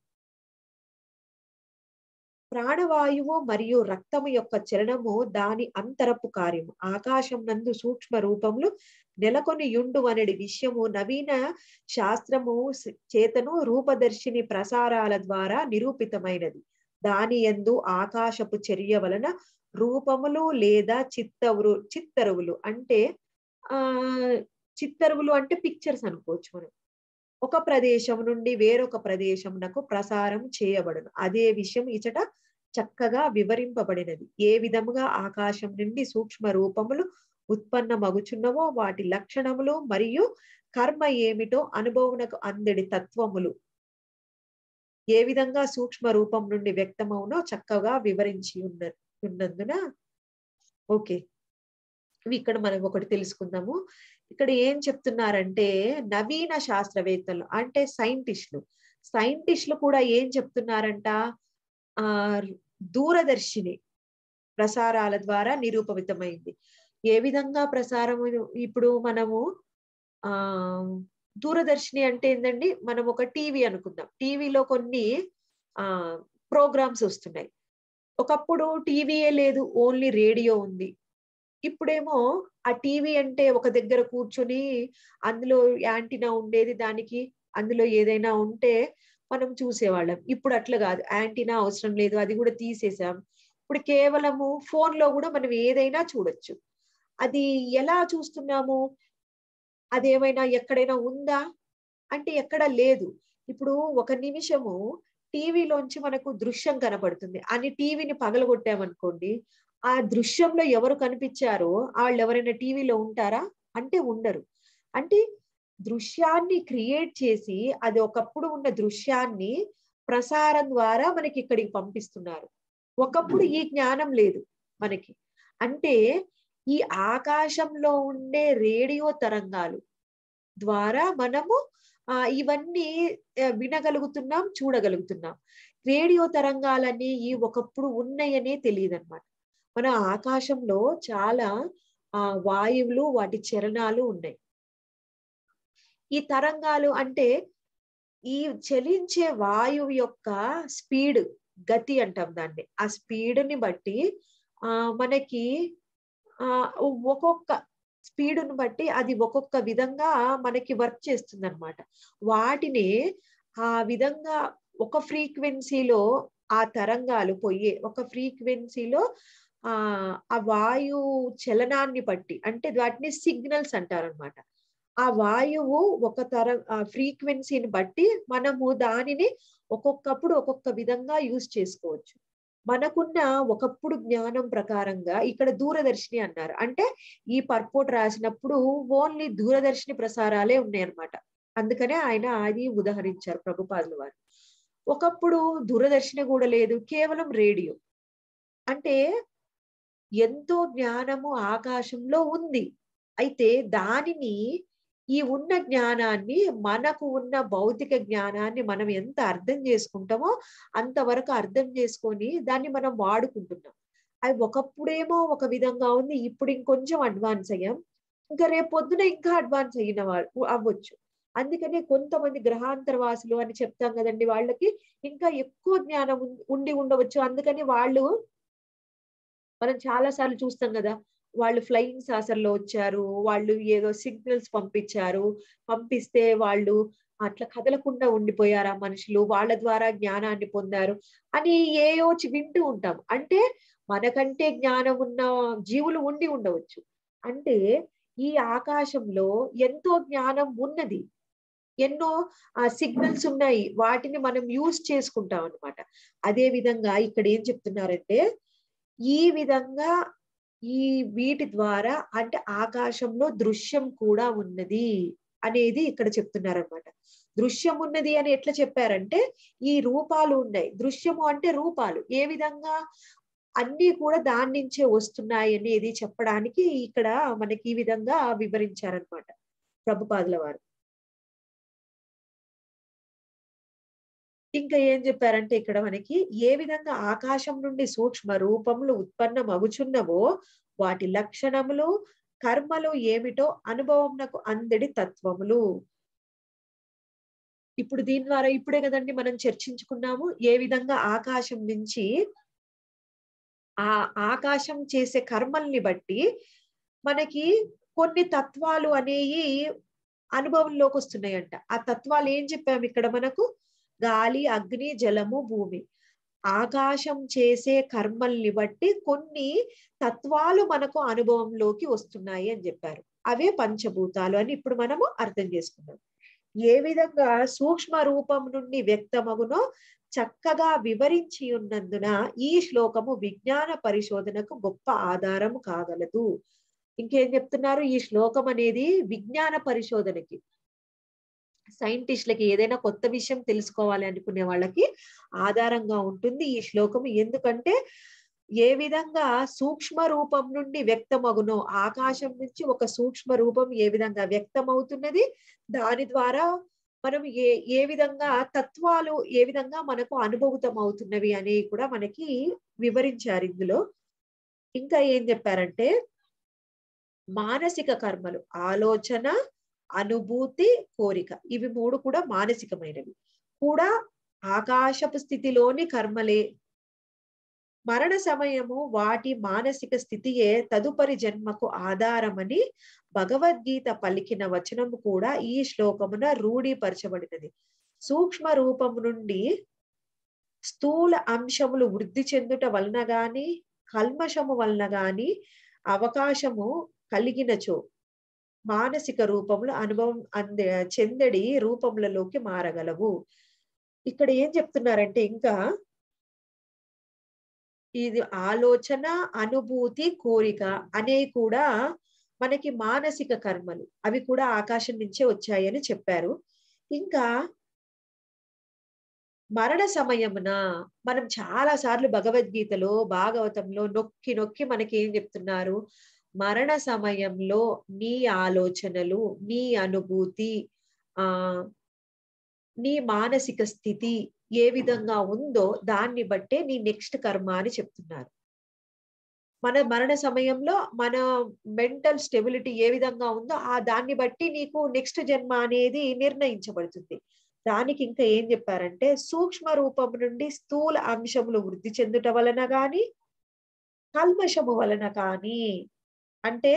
ప్రాణవాయువు మరియు రక్తము యొక్క చలనము దాని అంతరపు కార్యము ఆకాశం నందు సూక్ష్మ రూపములు నెలకొని యుండు అనడి విషయము నవీన శాస్త్రము స- చేతను రూపదర్శిని ప్రసారాల ద్వారా నిరూపితమైనది దాని యందు ఆకాశపు చర్య వలన రూపములు లేదా చిత్తవురు చిత్తరువులు అంటే ఆ చిత్తరువులు అంటే పిక్చర్స్ అనుకోవచ్చు మనం ఒక ప్రదేశం నుండి వేరొక ప్రదేశమునకు ప్రసారం చేయబడును అదే విషయం ఇచట చక్కగా వివరింపబడినది ఏ విధముగా ఆకాశం నుండి సూక్ష్మ రూపములు ఉత్పన్నమగుచున్నవో వాటి లక్షణములు మరియు కర్మ ఏమిటో అనుభవమునకు అందడి తత్వములు ఏ విధంగా సూక్ష్మ రూపం నుండి వ్యక్తమవునో చక్కగా వివరించి ఉన్న ఉన్నందున ఓకే ఇవి ఇక్కడ మనం ఒకటి తెలుసుకుందాము ఇక్కడ ఏం చెప్తున్నారంటే నవీన శాస్త్రవేత్తలు అంటే సైంటిస్టులు సైంటిస్టులు కూడా ఏం చెప్తున్నారంట ఆ దూరదర్శిని ప్రసారాల ద్వారా నిరూపవితమైంది ఏ విధంగా ప్రసారం ఇప్పుడు మనము ఆ దూరదర్శిని అంటే ఏంటండి మనం ఒక టీవీ అనుకుందాం టీవీలో కొన్ని ఆ ప్రోగ్రామ్స్ వస్తున్నాయి ఒకప్పుడు టీవీయే లేదు ఓన్లీ రేడియో ఉంది ఇప్పుడేమో ఆ టీవీ అంటే ఒక దగ్గర కూర్చొని అందులో యాంటీనా ఉండేది దానికి అందులో ఏదైనా ఉంటే మనం చూసేవాళ్ళం ఇప్పుడు అట్లా కాదు యాంటీనా అవసరం లేదు అది కూడా తీసేసాం ఇప్పుడు కేవలము ఫోన్ లో కూడా మనం ఏదైనా చూడొచ్చు అది ఎలా చూస్తున్నాము అదేమైనా ఎక్కడైనా ఉందా అంటే ఎక్కడ లేదు ఇప్పుడు ఒక నిమిషము టీవీలోంచి మనకు దృశ్యం కనపడుతుంది అని టీవీని పగలగొట్టామనుకోండి ఆ దృశ్యంలో ఎవరు కనిపించారో వాళ్ళు ఎవరైనా టీవీలో ఉంటారా అంటే ఉండరు అంటే దృశ్యాన్ని క్రియేట్ చేసి అది ఒకప్పుడు ఉన్న దృశ్యాన్ని ప్రసారం ద్వారా మనకి ఇక్కడికి పంపిస్తున్నారు ఒకప్పుడు ఈ జ్ఞానం లేదు మనకి అంటే ఈ ఆకాశంలో ఉండే రేడియో తరంగాలు ద్వారా మనము ఆ ఇవన్నీ ఆ, వినగలుగుతున్నాం చూడగలుగుతున్నాం రేడియో తరంగాలన్నీ ఈ ఒకప్పుడు ఉన్నాయనే తెలియదు అనమాట మన ఆకాశంలో చాలా ఆ వాయువులు వాటి చలనాలు ఉన్నాయి ఈ తరంగాలు అంటే ఈ చలించే వాయువు యొక్క స్పీడ్ గతి అంటాం దాన్ని ఆ స్పీడ్ ని బట్టి ఆ మనకి ఆ ఒక్కొక్క స్పీడును బట్టి అది ఒక్కొక్క విధంగా మనకి వర్క్ చేస్తుంది అనమాట వాటిని ఆ విధంగా ఒక ఫ్రీక్వెన్సీలో ఆ తరంగాలు పోయే ఒక ఫ్రీక్వెన్సీలో ఆ ఆ వాయు చలనాన్ని బట్టి అంటే వాటిని సిగ్నల్స్ అంటారనమాట ఆ వాయువు ఒక తర ఫ్రీక్వెన్సీని బట్టి మనము దానిని ఒక్కొక్కప్పుడు ఒక్కొక్క విధంగా యూజ్ చేసుకోవచ్చు మనకున్న ఒకప్పుడు జ్ఞానం ప్రకారంగా ఇక్కడ దూరదర్శిని అన్నారు అంటే ఈ పర్పోర్ట్ రాసినప్పుడు ఓన్లీ దూరదర్శిని ప్రసారాలే ఉన్నాయన్నమాట అందుకనే ఆయన అది ఉదహరించారు ప్రభుపాదుల వారు ఒకప్పుడు దూరదర్శిని కూడా లేదు కేవలం రేడియో అంటే ఎంతో జ్ఞానము ఆకాశంలో ఉంది అయితే దానిని ఈ ఉన్న జ్ఞానాన్ని మనకు ఉన్న భౌతిక జ్ఞానాన్ని మనం ఎంత అర్థం చేసుకుంటామో అంతవరకు అర్థం చేసుకొని దాన్ని మనం వాడుకుంటున్నాం అది ఒకప్పుడేమో ఒక విధంగా ఉంది ఇప్పుడు ఇంకొంచెం అడ్వాన్స్ అయ్యాం ఇంకా రేపు పొద్దున ఇంకా అడ్వాన్స్ అయిన వారు అవ్వచ్చు అందుకనే కొంతమంది గ్రహాంతరవాసులు అని చెప్తాం కదండి వాళ్ళకి ఇంకా ఎక్కువ జ్ఞానం ఉం- ఉండి ఉండవచ్చు అందుకని వాళ్ళు మనం చాలా సార్లు చూస్తాం కదా వాళ్ళు ఫ్లయింగ్ సాసర్లో వచ్చారు వాళ్ళు ఏదో సిగ్నల్స్ పంపించారు పంపిస్తే వాళ్ళు అట్లా కదలకుండా ఉండిపోయారు ఆ మనుషులు వాళ్ళ ద్వారా జ్ఞానాన్ని పొందారు అని ఏయో చి- వింటూ ఉంటాం అంటే మనకంటే జ్ఞానం ఉన్న జీవులు ఉండి ఉండవచ్చు అంటే ఈ ఆకాశంలో ఎంతో జ్ఞానం ఉన్నది ఎన్నో సిగ్నల్స్ ఉన్నాయి వాటిని మనం యూజ్ చేసుకుంటాం అనమాట అదే విధంగా ఇక్కడ ఏం చెప్తున్నారంటే ఈ విధంగా ఈ వీటి ద్వారా అంటే ఆకాశంలో దృశ్యం కూడా ఉన్నది అనేది ఇక్కడ చెప్తున్నారనమాట దృశ్యం ఉన్నది అని ఎట్లా చెప్పారంటే ఈ రూపాలు ఉన్నాయి దృశ్యము అంటే రూపాలు ఏ విధంగా అన్ని కూడా దాని నుంచే వస్తున్నాయి అనేది చెప్పడానికి ఇక్కడ మనకి ఈ విధంగా వివరించారనమాట ప్రభుపాదుల వారు ఇంకా ఏం చెప్పారంటే ఇక్కడ మనకి ఏ విధంగా ఆకాశం నుండి సూక్ష్మ రూపములు ఉత్పన్నం అగుచున్నవో వాటి లక్షణములు కర్మలు ఏమిటో అనుభవంనకు అందడి తత్వములు ఇప్పుడు దీని ద్వారా ఇప్పుడే కదండి మనం చర్చించుకున్నాము ఏ విధంగా ఆకాశం నుంచి ఆ ఆకాశం చేసే కర్మల్ని బట్టి మనకి కొన్ని తత్వాలు అనేవి అనుభవంలోకి వస్తున్నాయంట ఆ తత్వాలు ఏం చెప్పాము ఇక్కడ మనకు గాలి అగ్ని జలము భూమి ఆకాశం చేసే కర్మల్ని బట్టి కొన్ని తత్వాలు మనకు అనుభవంలోకి వస్తున్నాయి అని చెప్పారు అవే పంచభూతాలు అని ఇప్పుడు మనము అర్థం చేసుకున్నాం ఏ విధంగా సూక్ష్మ రూపం నుండి వ్యక్తమగునో చక్కగా వివరించి ఉన్నందున ఈ శ్లోకము విజ్ఞాన పరిశోధనకు గొప్ప ఆధారం కాగలదు ఇంకేం చెప్తున్నారు ఈ శ్లోకం అనేది విజ్ఞాన పరిశోధనకి సైంటిస్టులకి ఏదైనా కొత్త విషయం తెలుసుకోవాలి అనుకునే వాళ్ళకి ఆధారంగా ఉంటుంది ఈ శ్లోకం ఎందుకంటే ఏ విధంగా సూక్ష్మ రూపం నుండి వ్యక్తమగునో ఆకాశం నుంచి ఒక సూక్ష్మ రూపం ఏ విధంగా వ్యక్తమవుతున్నది దాని ద్వారా మనం ఏ ఏ విధంగా తత్వాలు ఏ విధంగా మనకు అనుభూతం అవుతున్నవి అనేవి కూడా మనకి వివరించారు ఇందులో ఇంకా ఏం చెప్పారంటే మానసిక కర్మలు ఆలోచన అనుభూతి కోరిక ఇవి మూడు కూడా మానసికమైనవి కూడా ఆకాశపు స్థితిలోని కర్మలే మరణ సమయము వాటి మానసిక స్థితియే తదుపరి జన్మకు ఆధారమని భగవద్గీత పలికిన వచనము కూడా ఈ శ్లోకమున రూఢీపరచబడినది సూక్ష్మ రూపము నుండి స్థూల అంశములు వృద్ధి చెందుట వలన గాని కల్మషము వలన గాని అవకాశము కలిగినచో మానసిక రూపములు అనుభవం అంద చెందడి రూపములలోకి మారగలవు ఇక్కడ ఏం చెప్తున్నారంటే ఇంకా ఇది ఆలోచన అనుభూతి కోరిక అనేవి కూడా మనకి మానసిక కర్మలు అవి కూడా ఆకాశం నుంచే వచ్చాయని చెప్పారు ఇంకా మరణ సమయమున మనం చాలా సార్లు భగవద్గీతలో భాగవతంలో నొక్కి నొక్కి మనకి ఏం చెప్తున్నారు మరణ సమయంలో నీ ఆలోచనలు నీ అనుభూతి ఆ నీ మానసిక స్థితి ఏ విధంగా ఉందో దాన్ని బట్టే నీ నెక్స్ట్ కర్మ అని చెప్తున్నారు మన మరణ సమయంలో మన మెంటల్ స్టెబిలిటీ ఏ విధంగా ఉందో ఆ దాన్ని బట్టి నీకు నెక్స్ట్ జన్మ అనేది నిర్ణయించబడుతుంది దానికి ఇంకా ఏం చెప్పారంటే సూక్ష్మ రూపం నుండి స్థూల అంశములు వృద్ధి చెందుట వలన గాని కల్మషము వలన కానీ అంటే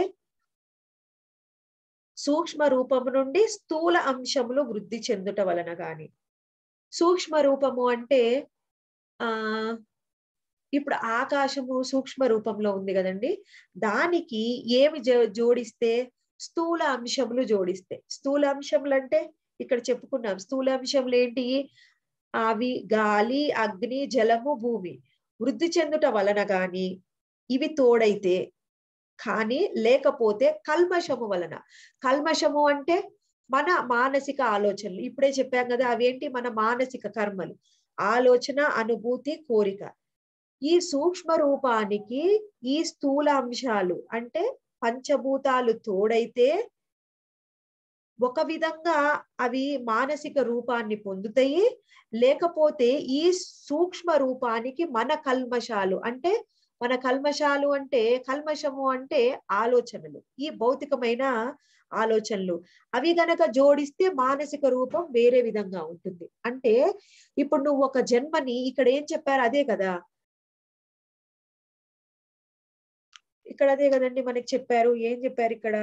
సూక్ష్మ రూపము నుండి స్థూల అంశములు వృద్ధి చెందుట వలన గాని సూక్ష్మ రూపము అంటే ఆ ఇప్పుడు ఆకాశము సూక్ష్మ రూపంలో ఉంది కదండి దానికి ఏమి జోడిస్తే స్థూల అంశములు జోడిస్తే స్థూల అంశములు అంటే ఇక్కడ చెప్పుకున్నాం స్థూల అంశములు ఏంటి అవి గాలి అగ్ని జలము భూమి వృద్ధి చెందుట వలన గాని ఇవి తోడైతే కానీ లేకపోతే కల్మషము వలన కల్మషము అంటే మన మానసిక ఆలోచనలు ఇప్పుడే చెప్పాం కదా అవేంటి మన మానసిక కర్మలు ఆలోచన అనుభూతి కోరిక ఈ సూక్ష్మ రూపానికి ఈ స్థూల అంశాలు అంటే పంచభూతాలు తోడైతే ఒక విధంగా అవి మానసిక రూపాన్ని పొందుతాయి లేకపోతే ఈ సూక్ష్మ రూపానికి మన కల్మషాలు అంటే మన కల్మషాలు అంటే కల్మషము అంటే ఆలోచనలు ఈ భౌతికమైన ఆలోచనలు అవి గనక జోడిస్తే మానసిక రూపం వేరే విధంగా ఉంటుంది అంటే ఇప్పుడు నువ్వు ఒక జన్మని ఇక్కడ ఏం చెప్పారు అదే కదా ఇక్కడ అదే కదండి మనకి చెప్పారు ఏం చెప్పారు ఇక్కడ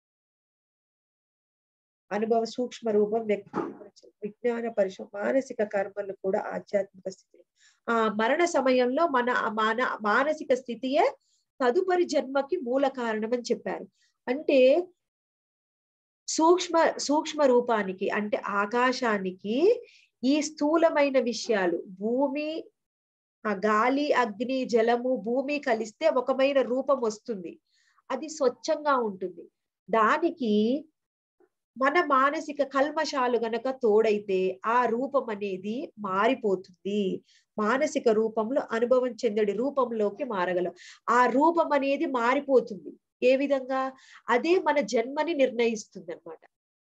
అనుభవ సూక్ష్మ రూపం వ్యక్తి విజ్ఞాన పరిశ మానసిక కర్మలు కూడా ఆధ్యాత్మిక స్థితి ఆ మరణ సమయంలో మన మన మానసిక స్థితియే తదుపరి జన్మకి మూల కారణం అని చెప్పారు అంటే సూక్ష్మ సూక్ష్మ రూపానికి అంటే ఆకాశానికి ఈ స్థూలమైన విషయాలు భూమి ఆ గాలి అగ్ని జలము భూమి కలిస్తే ఒకమైన రూపం వస్తుంది అది స్వచ్ఛంగా ఉంటుంది దానికి మన మానసిక కల్మషాలు గనక తోడైతే ఆ రూపం అనేది మారిపోతుంది మానసిక రూపంలో అనుభవం చెందడి రూపంలోకి మారగలం ఆ రూపం అనేది మారిపోతుంది ఏ విధంగా అదే మన జన్మని నిర్ణయిస్తుంది అనమాట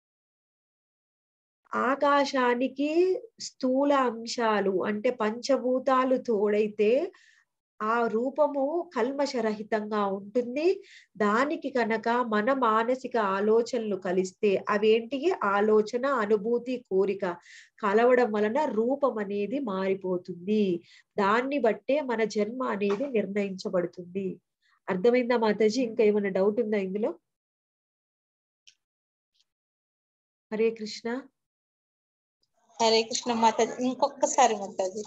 ఆకాశానికి స్థూల అంశాలు అంటే పంచభూతాలు తోడైతే ఆ రూపము కల్మషరహితంగా ఉంటుంది దానికి కనుక మన మానసిక ఆలోచనలు కలిస్తే అవేంటి ఆలోచన అనుభూతి కోరిక కలవడం వలన రూపం అనేది మారిపోతుంది దాన్ని బట్టే మన జన్మ అనేది నిర్ణయించబడుతుంది అర్థమైందా మాతాజీ ఇంకా ఏమైనా డౌట్ ఉందా ఇందులో హరే కృష్ణ హరే కృష్ణ మాతాజీ ఇంకొకసారి మాతాజీ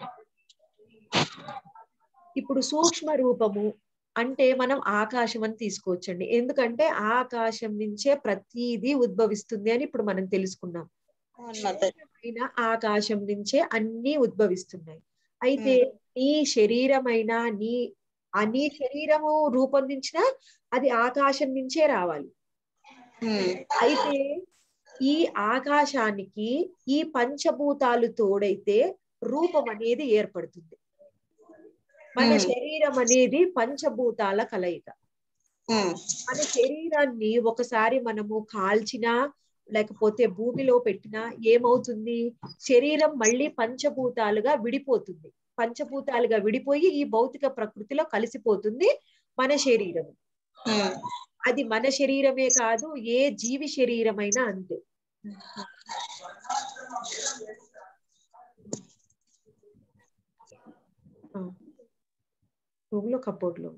ఇప్పుడు సూక్ష్మ రూపము అంటే మనం ఆకాశం అని తీసుకోవచ్చండి ఎందుకంటే ఆకాశం నుంచే ప్రతిదీ ఉద్భవిస్తుంది అని ఇప్పుడు మనం తెలుసుకున్నాం అవును మాతాజీ అయిన ఆకాశం నుంచే అన్ని ఉద్భవిస్తున్నాయి అయితే నీ శరీరమైన నీ ఆ నీ శరీరము రూపొందించిన అది ఆకాశం నుంచే రావాలి ఉమ్, అయితే ఈ ఆకాశానికి ఈ పంచభూతాలు తోడైతే రూపం అనేది ఏర్పడుతుంది మన Hmm. శరీరం అనేది పంచభూతాల కలయిక ఉమ్, మన శరీరాన్ని ఒకసారి మనము కాల్చినా లేకపోతే భూమిలో పెట్టినా ఏమవుతుంది శరీరం మళ్ళీ పంచభూతాలుగా విడిపోతుంది పంచభూతాలుగా విడిపోయి ఈ భౌతిక ప్రకృతిలో కలిసిపోతుంది మన శరీరం ఉమ్. అది మన శరీరమే కాదు ఏ జీవి శరీరమైనా అంతే రూమ్ లో కబోర్డ్ లో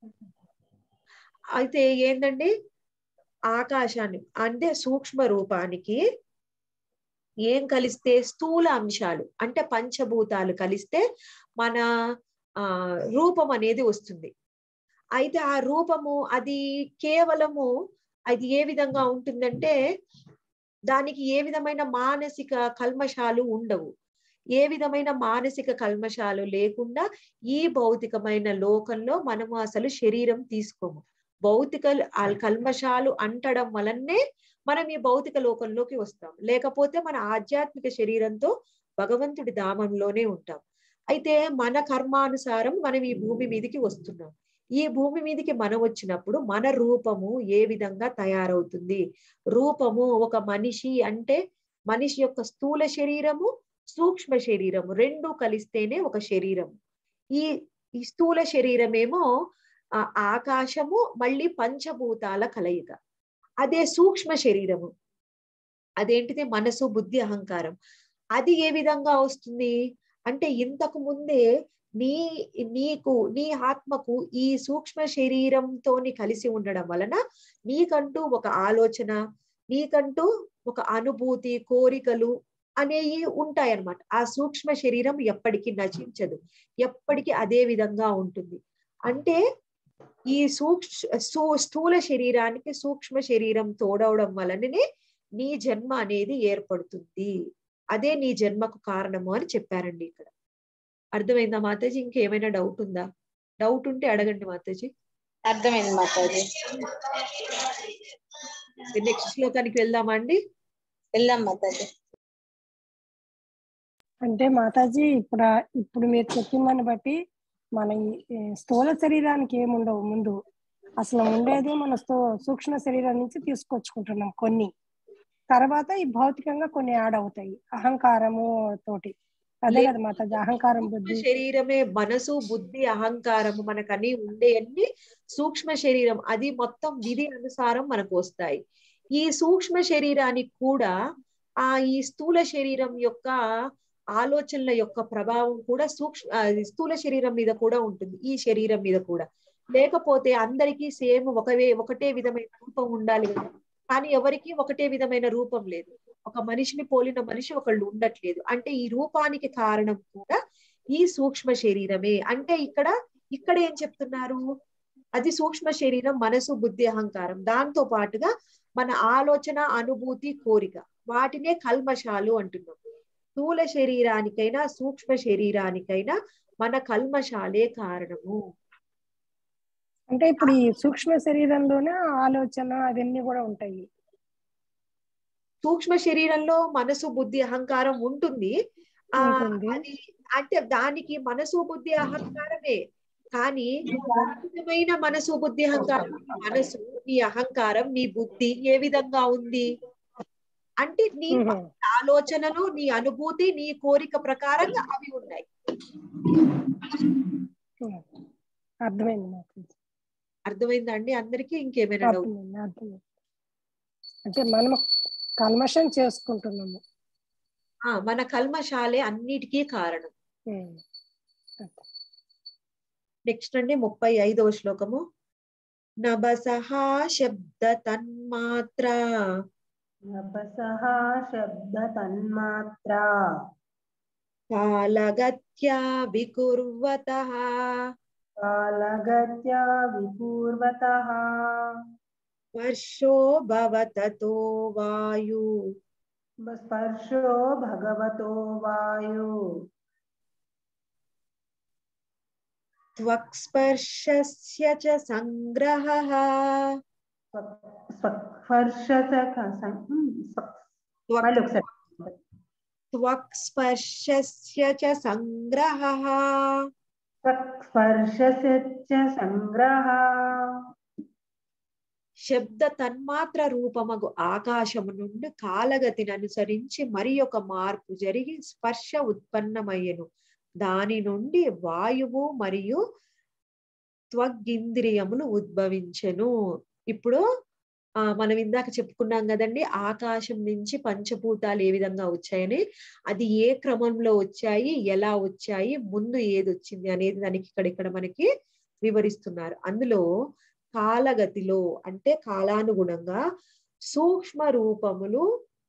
అయితే ఏంటండి ఆకాశాన్ని అంటే సూక్ష్మ రూపానికి ఏం కలిస్తే స్థూల అంశాలు అంటే పంచభూతాలు కలిస్తే మన ఆ రూపం అనేది వస్తుంది అయితే ఆ రూపము అది కేవలము అది ఏ విధంగా ఉంటుందంటే దానికి ఏ విధమైన మానసిక కల్మషాలు ఉండవు ఏ విధమైన మానసిక కల్మషాలు లేకుండా ఈ భౌతికమైన లోకంలో మనము అసలు శరీరం తీసుకోము భౌతిక ఆ కల్మషాలు అంటడం వలనే మనం ఈ భౌతిక లోకంలోకి వస్తాం లేకపోతే మన ఆధ్యాత్మిక శరీరంతో భగవంతుడి ధామంలోనే ఉంటాం అయితే మన కర్మానుసారం మనం ఈ భూమి మీదకి వస్తున్నాం ఈ భూమి మీదకి మనం వచ్చినప్పుడు మన రూపము ఏ విధంగా తయారవుతుంది రూపము ఒక మనిషి అంటే మనిషి యొక్క స్థూల శరీరము సూక్ష్మ శరీరము రెండు కలిస్తేనే ఒక శరీరం ఈ ఈ స్థూల శరీరమేమో ఆ ఆకాశము మళ్ళీ పంచభూతాల కలయిక అదే సూక్ష్మ శరీరము అదేంటిది మనసు బుద్ధి అహంకారం అది ఏ విధంగా వస్తుంది అంటే ఇంతకు ముందే నీ నీకు నీ ఆత్మకు ఈ సూక్ష్మ శరీరంతోని కలిసి ఉండడం వలన నీకంటూ ఒక ఆలోచన నీకంటూ ఒక అనుభూతి కోరికలు అనేవి ఉంటాయన్నమాట ఆ సూక్ష్మ శరీరం ఎప్పటికీ నశించదు ఎప్పటికీ అదే విధంగా ఉంటుంది అంటే ఈ సూక్ష స్థూల శరీరానికి సూక్ష్మ శరీరం తోడవడం వలననే నీ జన్మ అనేది ఏర్పడుతుంది అదే నీ జన్మకు కారణము అని చెప్పారండి ఇక్కడ అర్థమైందా మాతాజీ ఇంకేమైనా డౌట్ ఉందా డౌట్ ఉంటే అడగండి మాతాజీ అర్థమైంది మాతాజీ నెక్స్ట్ శ్లోకానికి వెళ్దామా అండి వెళ్దాం మాతాజీ అంటే మాతాజీ ఇప్పుడు ఆ- ఇప్పుడు మీరు చెప్పిన దాన్ని బట్టి మన ఈ ఈ స్థూల శరీరానికి ఏముండవు ముందు అసలు ఉండేది మన స్థూ సూక్ష్మ శరీరం నుంచి తీసుకొచ్చుకుంటున్నాం కొన్ని తర్వాత ఈ భౌతికంగా కొన్ని యాడ్ అవుతాయి అహంకారము తోటి అదే కదా మాతాజీ అహంకారం సూక్ష్మ బుద్ధి శరీరమే మనసు బుద్ధి అహంకారము మనకు అన్ని ఉండే అన్ని సూక్ష్మ శరీరం అది మొత్తం విధి అనుసారం మనకు వస్తాయి ఈ సూక్ష్మ శరీరానికి కూడా ఆ ఈ స్థూల శరీరం యొక్క ఆలోచనల యొక్క ప్రభావం కూడా సూక్ష్మ ఆ, స్థూల శరీరం మీద కూడా ఉంటుంది ఈ శరీరం మీద కూడా లేకపోతే అందరికీ సేమ్ ఒకవే ఒకటే విధమైన రూపం ఉండాలి కదా కానీ ఎవరికి ఒకటే విధమైన రూపం లేదు ఒక మనిషిని పోలిన మనిషి ఒకళ్ళు ఉండట్లేదు అంటే ఈ రూపానికి కారణం కూడా ఈ సూక్ష్మ శరీరమే అంటే ఇక్కడ ఇక్కడ ఏం చెప్తున్నారు అది సూక్ష్మ శరీరం మనసు బుద్ధి అహంకారం దాంతో పాటుగా మన ఆలోచన అనుభూతి కోరిక వాటినే కల్మషాలు అంటున్నాం స్థూల శరీరానికైనా సూక్ష్మ శరీరానికైనా మన కల్మషాలే కారణము అంటే ఇప్పుడు ఈ సూక్ష్మ శరీరంలోనే ఆలోచన అవన్నీ కూడా ఉంటాయి సూక్ష్మ శరీరంలో మనసు బుద్ధి అహంకారం ఉంటుంది ఆ ఉంటుంది. అది అంటే దానికి మనసు బుద్ధి అహంకారమే కానీ విధమైన మనసు బుద్ధి అహంకారం నీ మనసు నీ అహంకారం నీ బుద్ధి ఏ విధంగా ఉంది అంటే నీ మ్మ్. ఆలోచనలు నీ అనుభూతి నీ కోరిక ప్రకారంగా అవి ఉన్నాయి మ్మ్. అర్థమైంది నాకు అర్థమైందా అండి అందరికీ ఇంకేమైనా డౌట్ అర్థమైంది అర్థమైంది అంటే మనం కల్మషం చేసుకుంటున్నాము ఆ మన కల్మశాలే అన్నిటికీ కారణం మ్మ్. నెక్స్ట్ అండి ముప్పై ఐదవ శ్లోకము నభసహ శబ్ద తన్మాత్ర నభసః శబ్దతన్మాత్రా కాలగత్యా వికుర్వత కాలగత్యా విపూర్వతః వర్షో భవతతో వాయు స్పర్శో భగవతో వాయు త్వక్స్పర్శస్య చ సంగ్రహః స్పర్శత మళ్ళీ ఒకసారి త్వక్స్పర్శస్య చ సంగ్రహః స్పర్శస సంగ్రహ శబ్ద తన్మాత్ర రూపమగు ఆకాశము నుండి కాలగతిని అనుసరించి మరి ఒక మార్పు జరిగి స్పర్శ ఉత్పన్నమయ్యను దాని నుండి వాయువు మరియు త్వగ్గింద్రియములు ఉద్భవించెను ఇప్పుడు ఆ మనం ఇందాక చెప్పుకున్నాం కదండి ఆకాశం నుంచి పంచభూతాలు ఏ విధంగా వచ్చాయని అది ఏ క్రమంలో వచ్చాయి ఎలా వచ్చాయి ముందు ఏది వచ్చింది అనేది దానికి ఇక్కడ ఇక్కడ మనకి వివరిస్తున్నారు అందులో కాలగతిలో అంటే కాలానుగుణంగా సూక్ష్మ రూపములు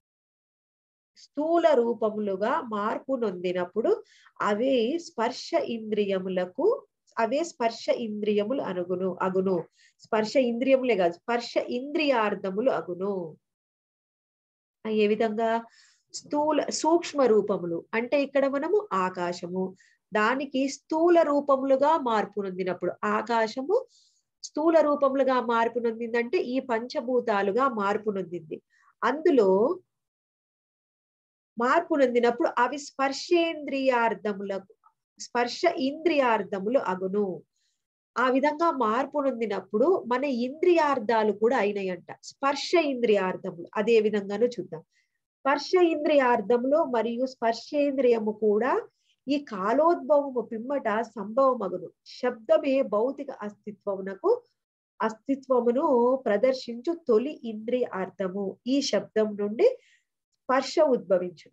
స్థూల రూపములుగా మార్పు నొందినప్పుడు అవే స్పర్శ ఇంద్రియములకు అవే స్పర్శ ఇంద్రియములు అనుగును అగును స్పర్శ ఇంద్రియములే కాదు స్పర్శ ఇంద్రియార్థములు అగును ఆ ఏ విధంగా స్థూల సూక్ష్మ రూపములు అంటే ఇక్కడ మనము ఆకాశము దానికి స్థూల రూపములుగా మార్పు నొందినప్పుడు ఆకాశము స్థూల రూపములుగా మార్పు నొందిందంటే ఈ పంచభూతాలుగా మార్పు నొందింది అందులో మార్పు నొందినప్పుడు అవి స్పర్శేంద్రియార్థములకు స్పర్శ ఇంద్రియార్థములు అగును ఆ విధంగా మార్పు నొందినప్పుడు మన ఇంద్రియార్థాలు కూడా అయినాయంట స్పర్శ ఇంద్రియార్థములు అదే విధంగాను చూద్దాం స్పర్శ ఇంద్రియార్థములు మరియు స్పర్శేంద్రియము కూడా ఈ కాలోద్భవము పిమ్మట సంభవమగును శబ్దమే భౌతిక అస్తిత్వమునకు అస్తిత్వమును ప్రదర్శించు తొలి ఇంద్రియార్థము ఈ శబ్దం నుండి స్పర్శ ఉద్భవించును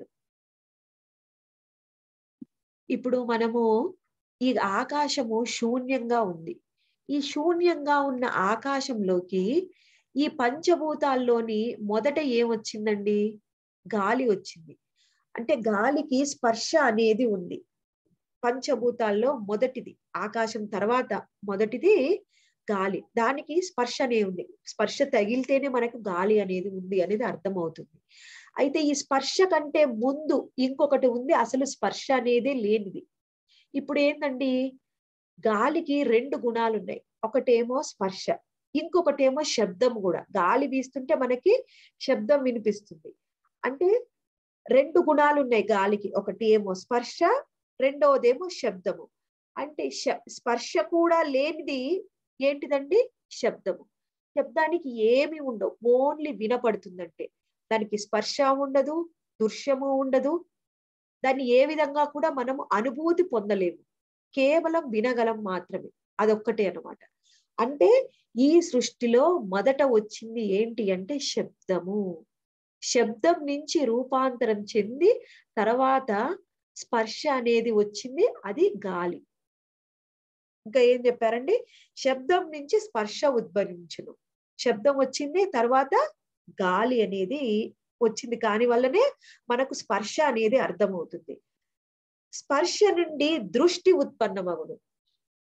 ఇప్పుడు మనము ఈ ఆకాశము శూన్యంగా ఉంది ఈ శూన్యంగా ఉన్న ఆకాశంలోకి ఈ పంచభూతాల్లోని మొదట ఏమొచ్చిందండి గాలి వచ్చింది అంటే గాలికి స్పర్శ అనేది ఉంది పంచభూతాల్లో మొదటిది ఆకాశం తర్వాత మొదటిది గాలి దానికి స్పర్శ అనే ఉంది స్పర్శ తగిలితేనే మనకు గాలి అనేది ఉంది అనేది అర్థమవుతుంది అయితే ఈ స్పర్శ కంటే ముందు ఇంకొకటి ఉంది అసలు స్పర్శ అనేదే లేనిది ఇప్పుడు ఏంటండి గాలికి రెండు గుణాలు ఉన్నాయి ఒకటేమో స్పర్శ ఇంకొకటేమో శబ్దం కూడా గాలి వీస్తుంటే మనకి శబ్దం వినిపిస్తుంది అంటే రెండు గుణాలు ఉన్నాయి గాలికి ఒకటి ఏమో స్పర్శ రెండవదేమో శబ్దము అంటే స్పర్శ కూడా లేనిది ఏంటిదండి శబ్దము శబ్దానికి ఏమి ఉండవు ఓన్లీ వినపడుతుందంటే దానికి స్పర్శ ఉండదు దృశ్యము ఉండదు దాన్ని ఏ విధంగా కూడా మనము అనుభూతి పొందలేము కేవలం వినగలం మాత్రమే అదొక్కటే అనమాట అంటే ఈ సృష్టిలో మొదట వచ్చింది ఏంటి అంటే శబ్దము శబ్దం నుంచి రూపాంతరం చెంది తర్వాత స్పర్శ అనేది వచ్చింది అది గాలి ఇంకా ఏం చెప్పారండి శబ్దం నుంచి స్పర్శ ఉద్భవించును శబ్దం వచ్చింది తర్వాత గాలి అనేది వచ్చింది కాని వల్లనే మనకు స్పర్శ అనేది అర్థమవుతుంది స్పర్శ నుండి దృష్టి ఉత్పన్నమగును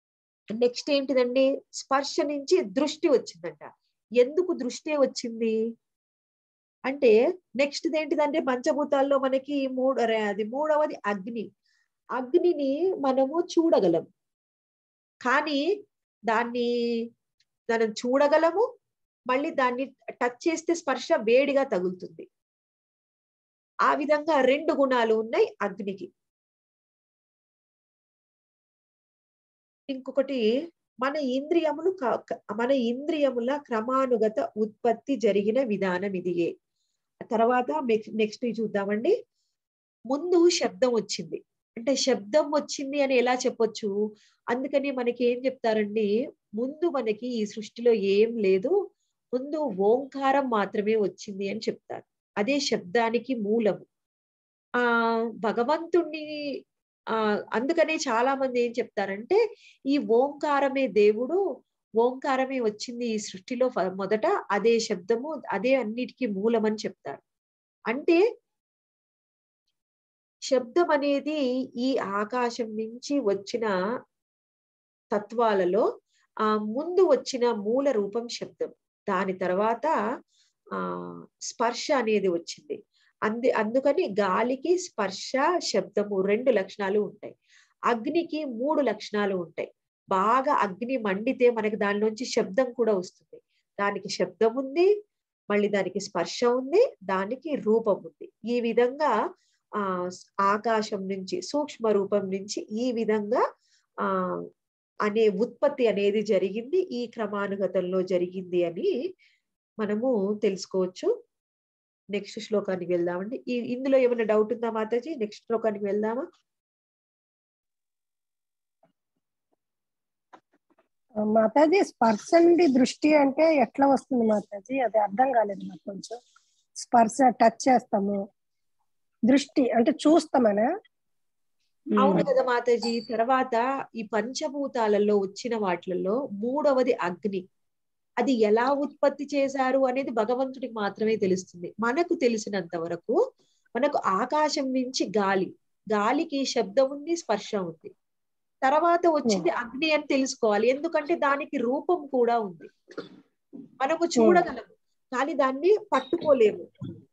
నెక్స్ట్ ఏంటిదండి స్పర్శ నుంచి దృష్టి వచ్చిందంట ఎందుకు దృష్టి వచ్చింది అంటే నెక్స్ట్ ఏంటిదంటే పంచభూతాల్లో మనకి మూడు అరే, అది మూడవది అగ్ని అగ్నిని మనము చూడగలం కానీ దాన్ని మనం చూడగలము మళ్ళీ దాన్ని టచ్ చేస్తే స్పర్శ వేడిగా తగులుతుంది ఆ విధంగా రెండు గుణాలు ఉన్నాయి అగ్నికి ఇంకొకటి మన ఇంద్రియములు క- క- మన ఇంద్రియముల క్రమానుగత ఉత్పత్తి జరిగిన విధానం ఇదియే తర్వాత నెక్స్ట్ చూద్దామండి ముందు శబ్దం వచ్చింది అంటే శబ్దం వచ్చింది అని ఎలా చెప్పొచ్చు అందుకని మనకి ఏం చెప్తారండి ముందు మనకి ఈ సృష్టిలో ఏం లేదు ముందు ఓంకారం మాత్రమే వచ్చింది అని చెప్తారు అదే శబ్దానికి మూలము ఆ భగవంతుణ్ణి ఆ అందుకనే చాలా మంది ఏం చెప్తారంటే ఈ ఓంకారమే దేవుడు ఓంకారమే వచ్చింది ఈ సృష్టిలో ఫ- మొదట అదే శబ్దము అదే అన్నిటికీ మూలం అని చెప్తారు అంటే శబ్దం అనేది ఈ ఆకాశం నుంచి వచ్చిన తత్వాలలో ఆ ముందు వచ్చిన మూల రూపం శబ్దం దాని తర్వాత ఆ స్పర్శ అనేది వచ్చింది అందు అందుకని గాలికి స్పర్శ శబ్దము రెండు లక్షణాలు ఉంటాయి అగ్నికి మూడు లక్షణాలు ఉంటాయి బాగా అగ్ని మండితే మనకి దానిలోంచి శబ్దం కూడా వస్తుంది దానికి శబ్దం ఉంది మళ్ళీ దానికి స్పర్శ ఉంది దానికి రూపం ఉంది ఈ విధంగా ఆ స్- ఆకాశం నుంచి సూక్ష్మ రూపం నుంచి ఈ విధంగా ఆ అనే ఉత్పత్తి అనేది జరిగింది ఈ క్రమానుగతంలో జరిగింది అని మనము తెలుసుకోవచ్చు నెక్స్ట్ శ్లోకానికి వెళ్దామండి ఈ ఇందులో ఏమైనా డౌట్ ఉందా మాతాజీ నెక్స్ట్ శ్లోకానికి వెళ్దామా మాతాజీ స్పర్శ నుండి దృష్టి అంటే ఎట్లా వస్తుంది మాతాజీ అది అర్థం కాలేదు నాకు కొంచెం స్పర్శ టచ్ చేస్తాము దృష్టి అంటే చూస్తామనా అవును కదా మాతాజీ తర్వాత ఈ పంచభూతాలలో వచ్చిన వాటిలలో మూడవది అగ్ని అది ఎలా ఉత్పత్తి చేశారు అనేది భగవంతుడికి మాత్రమే తెలుస్తుంది మనకు తెలిసినంత వరకు మనకు ఆకాశం నుంచి గాలి గాలికి శబ్దం ఉంది స్పర్శ ఉంది తర్వాత వచ్చింది అగ్ని అని తెలుసుకోవాలి ఎందుకంటే దానికి రూపం కూడా ఉంది మనము చూడగలము కానీ దాన్ని పట్టుకోలేము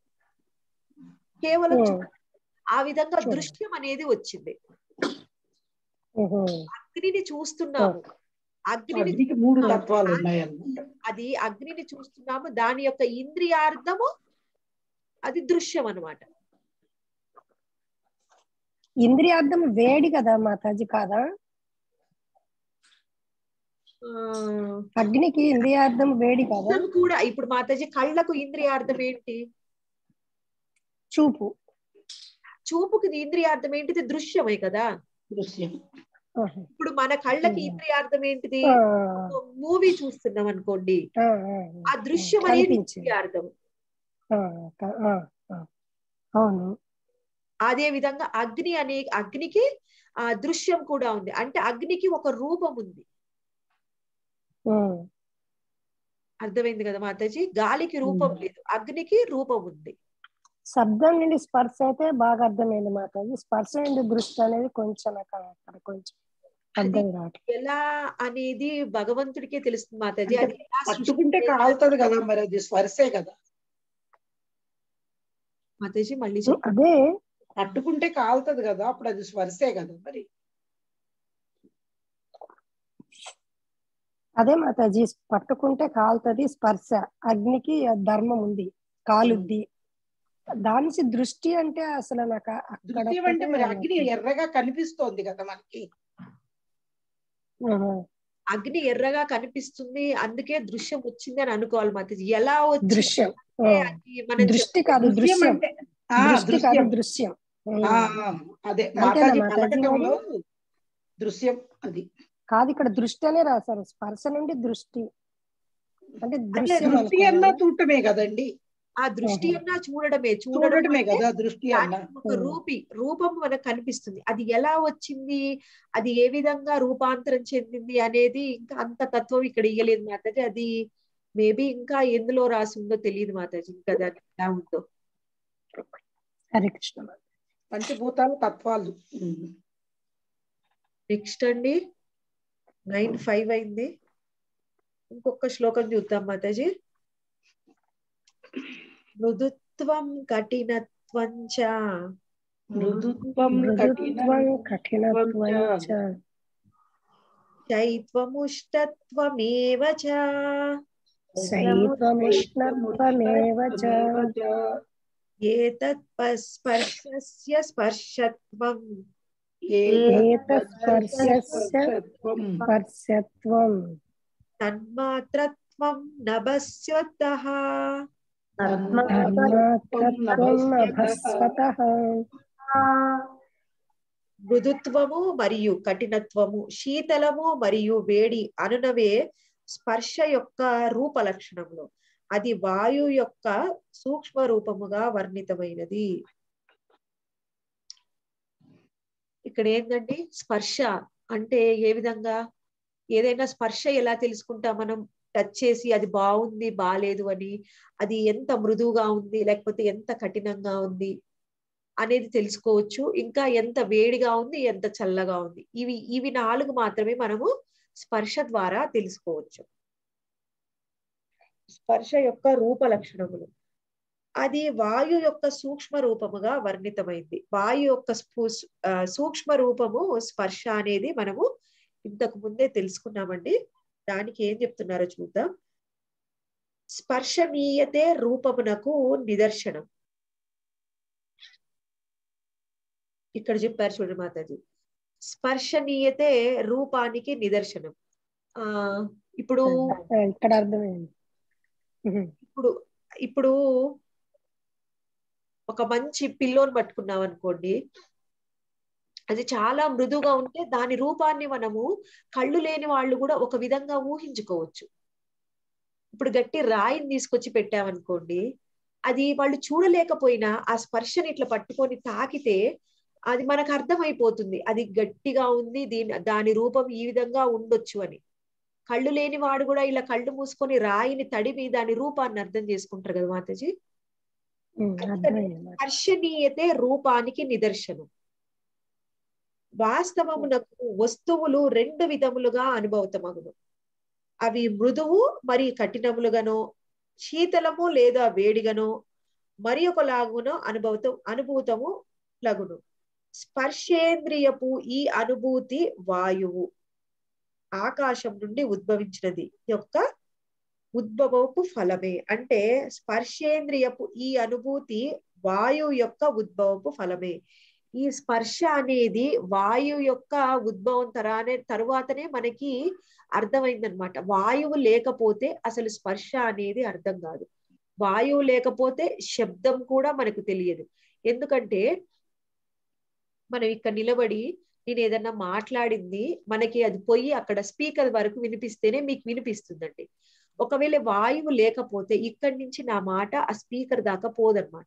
కేవలం Hmm. చూడ- ఆ విధంగా చూడ- దృశ్యం అనేది వచ్చింది ఉహు. అగ్నిని చూస్తున్నాము అగ్నిని అగ్నికి మూడు ఆ, తత్వాలు ఉన్నాయన్నమాట అది అగ్నిని చూస్తున్నాము దాని యొక్క ఇంద్రియార్థము అది దృశ్యం అన్నమాట ఇంద్రియార్థం వేడి కదా మాతాజీ కాదా ఆ, అగ్నికి ఇంద్రియార్థం వేడి కదా దృశ్యం కూడా ఇప్పుడు మాతాజీ కళ్ళకు ఇంద్రియార్థం ఏంటి చూపు చూపుకి ఇంద్రియార్థం ఏంటిది దృశ్యమే కదా దృశ్యం ఆహా. ఇప్పుడు మన కళ్ళకి Hmm. ఇంద్రియార్థం ఏంటిది ఆ, మూవీ చూస్తున్నాం అనుకోండి ఆ, ఆ, ఆ దృశ్యం అనేది కనిపించింది. ఇంద్రియార్థం ఆ, క- ఆ, ఆ. అవును అదే విధంగా అగ్ని అనే అగ్నికి ఆ దృశ్యం కూడా ఉంది అంటే అగ్నికి ఒక రూపం ఉంది ఉమ్. అర్థమైంది కదా మాతాజీ గాలికి రూపం Hmm. లేదు అగ్నికి రూపం ఉంది శబ్దం నుండి స్పర్శ అయితే బాగా అర్థమైంది మాతాజీ స్పర్శ నుండి దృష్టి అనేది కొంచెం నాకు అక్కడ కొంచెం అర్థం కావట్లేదు ఎలా అనేది భగవంతుడికే తెలుస్తుంది మాతాజీ అంటే అది ఎలా పట్టుకుంటే సృష్టి కాలుతుంది కదా మరి అది స్పర్శే కదా మాతాజీ మళ్ళీ చెప్పు. అదే పట్టుకుంటే కాలుతుంది కదా అప్పుడు అది స్పర్శే కదా మరి అదే మాతాజీ పట్టుకుంటే కాలుతుంది స్పర్శ అగ్నికి ఆ ధర్మం ఉంది కాలుద్ది దాని నుంచి దృష్టి అంటే అసలు నాకు అక్కడ దృశ్యం అంటే మరి అగ్ని ఎర్రగా కనిపిస్తోంది కదా మనకి ఆహా. అగ్ని ఎర్రగా కనిపిస్తుంది అందుకే దృశ్యం వచ్చింది అని అనుకోవాలి మాతాజీ ఎలా వచ్చింది దృశ్యం అంటే ఆ. అది మనం దృష్టి కాదు దృశ్యం దృశ్యం అంటే ఆ, దృష్టి కాదు దృశ్యం దృశ్యం ఉమ్. ఆ, ఆ, అదే అంతేనా మాతాజీ మాతాజీ పలకటంలో దృశ్యం అది కాదు ఇక్కడ దృష్టి అనే రాశారు స్పర్శ నుండి దృష్టి అంటే అంటే దృశ్యం దృష్టి అన్నా అనుకోవాలి చూడటమే కదండి ఆ దృష్టి ఆహా. అన్నా చూడడమే చూడడం చూడటమే అంటే కదా దృష్టి అన్నా దానికి ఒక రూపి రూపం మనకు కనిపిస్తుంది అది ఎలా వచ్చింది అది ఏ విధంగా రూపాంతరం చెందింది అనేది ఇంకా అంత తత్వం ఇక్కడ ఇయ్యలేదు మాతాజీ అది మేబీ ఇంకా ఎందులో రాసి ఉందో తెలియదు మాతాజీ ఇంకా దాని ఎలా ఉందో హరే కృష్ణ పంచభూతాలు తత్వాలు ఉమ్. నెక్స్ట్ అండి నైన్ ఫైవ్ అయింది ఇంకొక శ్లోకం చూద్దాం మాతాజీ మృదుత్వం కఠినత్వం చ మృదుత్వం మృదుత్వం కఠినత్వం చ చైత్వముష్టత్వమేవ చ శైత్వముష్ణత్వమేవ చ ఏతత్ ప- స్పర్శస్య స్పర్శత్వం ఏతస్పర్శస్య స్పర్శత్వం తన్మాత్రత్వం నభస్వతః ధర్మాత్మత్వం అభస్వతః మృదుత్వము మరియు కఠినత్వము శీతలము మరియు వేడి అనునవే స్పర్శ యొక్క రూప లక్షణములు అది వాయు యొక్క సూక్ష్మ రూపముగా వర్ణితమైనది ఇక్కడ ఏంటండి స్పర్శ అంటే ఏ విధంగా ఏదైనా స్పర్శ ఎలా తెలుసుకుంటాం మనం టచ్ చేసి అది బాగుంది బాలేదు అని అది ఎంత మృదువుగా ఉంది లేకపోతే ఎంత కఠినంగా ఉంది అనేది తెలుసుకోవచ్చు ఇంకా ఎంత వేడిగా ఉంది ఎంత చల్లగా ఉంది ఇవి ఇవి నాలుగు మాత్రమే మనము స్పర్శ ద్వారా తెలుసుకోవచ్చు స్పర్శ యొక్క రూప లక్షణములు అది వాయు యొక్క సూక్ష్మ రూపముగా వర్ణితమైంది వాయు యొక్క స్ఫూ- ఆ, సూక్ష్మ రూపము స్పర్శ అనేది మనము ఇంతకు ముందే తెలుసుకున్నామండి దానికి ఏం చెప్తున్నారో చూద్దాం స్పర్శనీయతే రూపమునకు నిదర్శనం ఇక్కడ చెప్పారు చూడండి మాతాజీ స్పర్శనీయతే రూపానికి నిదర్శనం ఆ ఇప్పుడు ఇక్కడ అర్థమైంది ఇప్పుడు ఇప్పుడు ఒక మంచి పిల్లోని పట్టుకున్నాం అనుకోండి అది చాలా మృదుగా ఉంటే దాని రూపాన్ని మనము కళ్ళు లేని వాళ్ళు కూడా ఒక విధంగా ఊహించుకోవచ్చు ఇప్పుడు గట్టి రాయిని తీసుకొచ్చి పెట్టామనుకోండి అది వాళ్ళు చూడలేకపోయినా ఆ స్పర్శని ఇట్లా పట్టుకొని తాకితే అది మనకు అర్థమైపోతుంది అది గట్టిగా ఉంది దీని దాని రూపం ఈ విధంగా ఉండొచ్చు అని కళ్ళు లేని వాడు కూడా ఇలా కళ్ళు మూసుకొని రాయిని తడిమి దాని రూపాన్ని అర్థం చేసుకుంటారు కదా మాతాజీ ఉమ్, అర్థమైంది స్పర్శనీయతే రూపానికి నిదర్శనం వాస్తవమునకు వస్తువులు రెండు విధములుగా అనుభవతమగును అవి మృదువు మరి కఠినములుగానో శీతలము లేదా వేడిగనో మరి ఒకలాగునో అనుభవతం అనుభూతము లగును స్పర్శేంద్రియపు ఈ అనుభూతి వాయువు ఆకాశం నుండి ఉద్భవించినది యొక్క ఉద్భవపు ఫలమే అంటే స్పర్శేంద్రియపు ఈ అనుభూతి వాయువు యొక్క ఉద్భవపు ఫలమే ఈ స్పర్శ అనేది వాయువు యొక్క ఉద్భవం తరానే తరువాతనే మనకి అర్థమైందనమాట వాయువు లేకపోతే అసలు స్పర్శ అనేది అర్థం కాదు వాయువు లేకపోతే శబ్దం కూడా మనకు తెలియదు ఎందుకంటే మనం ఇక్కడ నిలబడి నేను ఏదన్నా మాట్లాడింది మనకి అది పోయి అక్కడ స్పీకర్ వరకు వినిపిస్తేనే మీకు వినిపిస్తుందండి ఒకవేళ వాయువు లేకపోతే ఇక్కడి నుంచి నా మాట ఆ స్పీకర్ దాకా పోదన్నమాట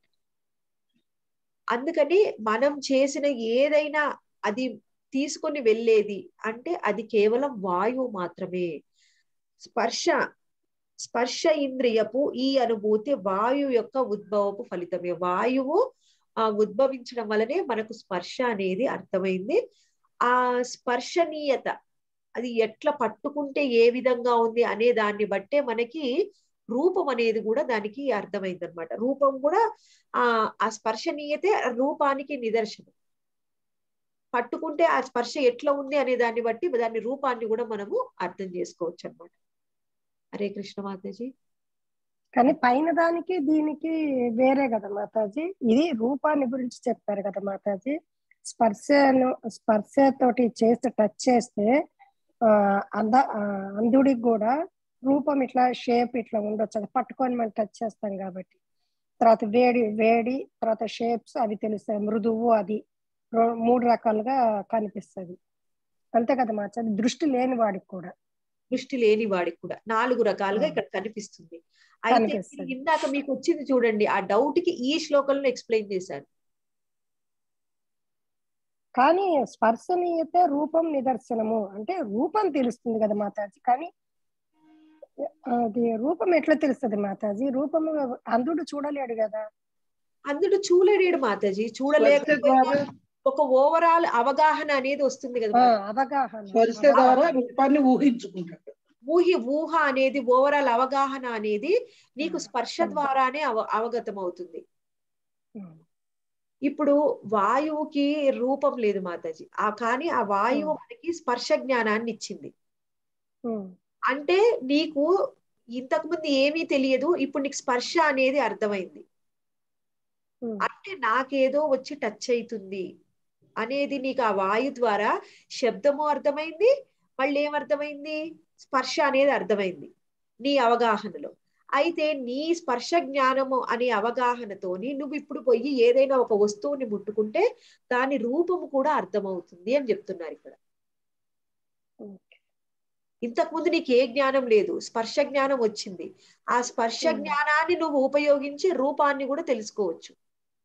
అందుకని మనం చేసిన ఏదైనా అది తీసుకొని వెళ్ళేది అంటే అది కేవలం వాయువు మాత్రమే స్పర్శ స్పర్శ ఇంద్రియపు ఈ అనుభూతి వాయువు యొక్క ఉద్భవపు ఫలితమే వాయువు ఆ ఉద్భవించడం వల్లనే మనకు స్పర్శ అనేది అర్థమైంది ఆ స్పర్శనీయత అది ఎట్లా పట్టుకుంటే ఏ విధంగా ఉంది అనే దాన్ని బట్టే మనకి రూపం అనేది కూడా దానికి అర్థమైంది అనమాట రూపం కూడా ఆ ఆ స్పర్శనీయతే రూపానికి నిదర్శనం పట్టుకుంటే ఆ స్పర్శ ఎట్లా ఉంది అనే దాన్ని బట్టి దాని రూపాన్ని కూడా మనము అర్థం చేసుకోవచ్చు అన్నమాట హరే కృష్ణ మాతాజీ కానీ పైన దానికి దీనికి వేరే కదా మాతాజీ ఇది రూపాన్ని గురించి చెప్పారు కదా మాతాజీ స్పర్శను స్పర్శ తోటి చేస్తే టచ్ చేస్తే ఆ అంద ఆ, అంధుడికి కూడా రూపం ఇట్లా షేప్ ఇట్లా ఉండొచ్చు అది పట్టుకొని మనం టచ్ చేస్తాం కాబట్టి తర్వాత వేడి వేడి తర్వాత షేప్స్ అవి తెలుస్తాయి మృదువు అది రో- మూడు రకాలుగా కనిపిస్తుంది అంతే కదా మాతాజీ దృష్టి లేని వాడికి కూడా దృష్టి లేని వాడికి కూడా నాలుగు రకాలుగా ఇక్కడ కనిపిస్తుంది అయితే కనిపిస్తుంది. ఇందాక మీకు వచ్చింది చూడండి ఆ డౌట్ కి ఈ శ్లోకంలో ఎక్స్ప్లెయిన్ చేశాను కానీ స్పర్శనీయతే రూపం నిదర్శనము అంటే రూపం తెలుస్తుంది కదా మాతాజీ కానీ అది రూపం ఎట్లా తెలుస్తుంది మాతాజీ రూపము అంధుడు చూడలేడు కదా అందుడు చూడలేడు మాతాజీ చూడలేకపోయినా ద్వారా ఒక ఓవరాల్ అవగాహన అనేది వస్తుంది కదా ఆ, మాతాజీ. అవగాహన స్పర్శ ద్వారా రూపాన్ని ఊహించుకుంటాడు ఊహి ఊహ అనేది ఓవరాల్ అవగాహన అనేది నీకు Hmm. స్పర్శ Hmm. ద్వారానే అవ అవగతం అవుతుంది ఉమ్, ఇప్పుడు వాయువుకి రూపం లేదు మాతాజీ ఆ కానీ ఆ వాయువు Hmm. మనకి స్పర్శ జ్ఞానాన్ని ఇచ్చింది ఉమ్, అంటే నీకు ఇంతకు ముందు ఏమీ తెలియదు ఇప్పుడు నీకు స్పర్శ అనేది అర్థమైంది ఉమ్, అంటే నాకేదో వచ్చి టచ్ అవుతుంది అనేది నీకు ఆ వాయు ద్వారా శబ్దము అర్థమైంది మళ్ళీ ఏమర్థమైంది స్పర్శ అనేది అర్థమైంది నీ అవగాహనలో అయితే నీ స్పర్శ జ్ఞానము అనే అవగాహనతోని నువ్వు ఇప్పుడు పోయి ఏదైనా ఒక వస్తువుని ముట్టుకుంటే దాని రూపము కూడా అర్థమవుతుంది అని చెప్తున్నారు ఇక్కడ ఓకే. ఇంతకు ముందు నీకు ఏ జ్ఞానం లేదు స్పర్శ జ్ఞానం వచ్చింది ఆ స్పర్శ Hmm. జ్ఞానాన్ని నువ్వు ఉపయోగించి రూపాన్ని కూడా తెలుసుకోవచ్చు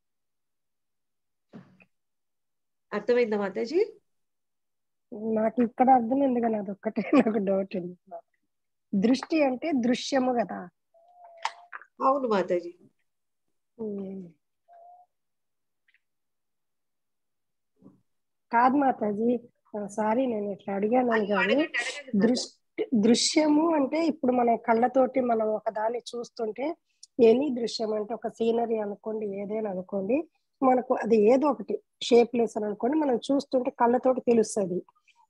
అర్థమైందా మాతాజీ నాకు ఇక్కడ అర్థమైంది కానీ అది ఒక్కటే నాకు డౌట్ ఉంది దృష్టి అంటే దృశ్యము కదా అవును మాతాజీ ఉమ్. కాదు మాతాజీ సారీ నేను ఇట్లా అడిగాను అయ్యో, కానీ అడగండి, అడగండి మాతాజీ. దృష్టి దృశ్యము అంటే ఇప్పుడు మన కళ్ళతోటి మనం ఒక దాన్ని చూస్తుంటే ఎనీ దృశ్యం అంటే ఒక సీనరీ అనుకోండి ఏదైనా అనుకోండి మనకు అది ఏదో ఒకటి షేప్లెస్ అని అనుకోండి మనం చూస్తుంటే కళ్ళతోటి తెలుస్తుంది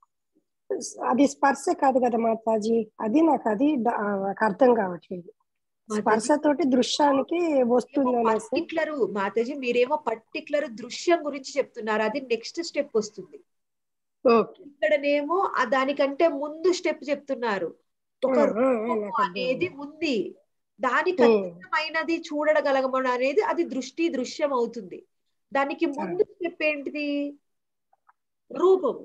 అది స్పర్శ కాదు కదా మాతాజీ అది నాకు అది డ- ఆ, నాకు అర్థం కావట్లేదు మాతాజీ స్పర్శతోటి దృశ్యానికి వస్తుంది అనేసి పర్టికులర్ మాతాజీ మీరేమో పర్టికులర్ దృశ్యం గురించి చెప్తున్నారు అది నెక్స్ట్ స్టెప్ వస్తుంది ఓకే ఇక్కడనేమో ఆ దానికంటే ముందు స్టెప్ చెప్తున్నారు ఒక ఉమ్, ఉమ్, ఉమ్, రూపము నాకు అర్థమైంది. అనేది ఉంది దాని ఉమ్, ఖచ్చితమైనది చూడగలగడం అనేది అది దృష్టి దృశ్యం అవుతుంది దానికి ముందు స్టెప్ ఏంటిది రూపము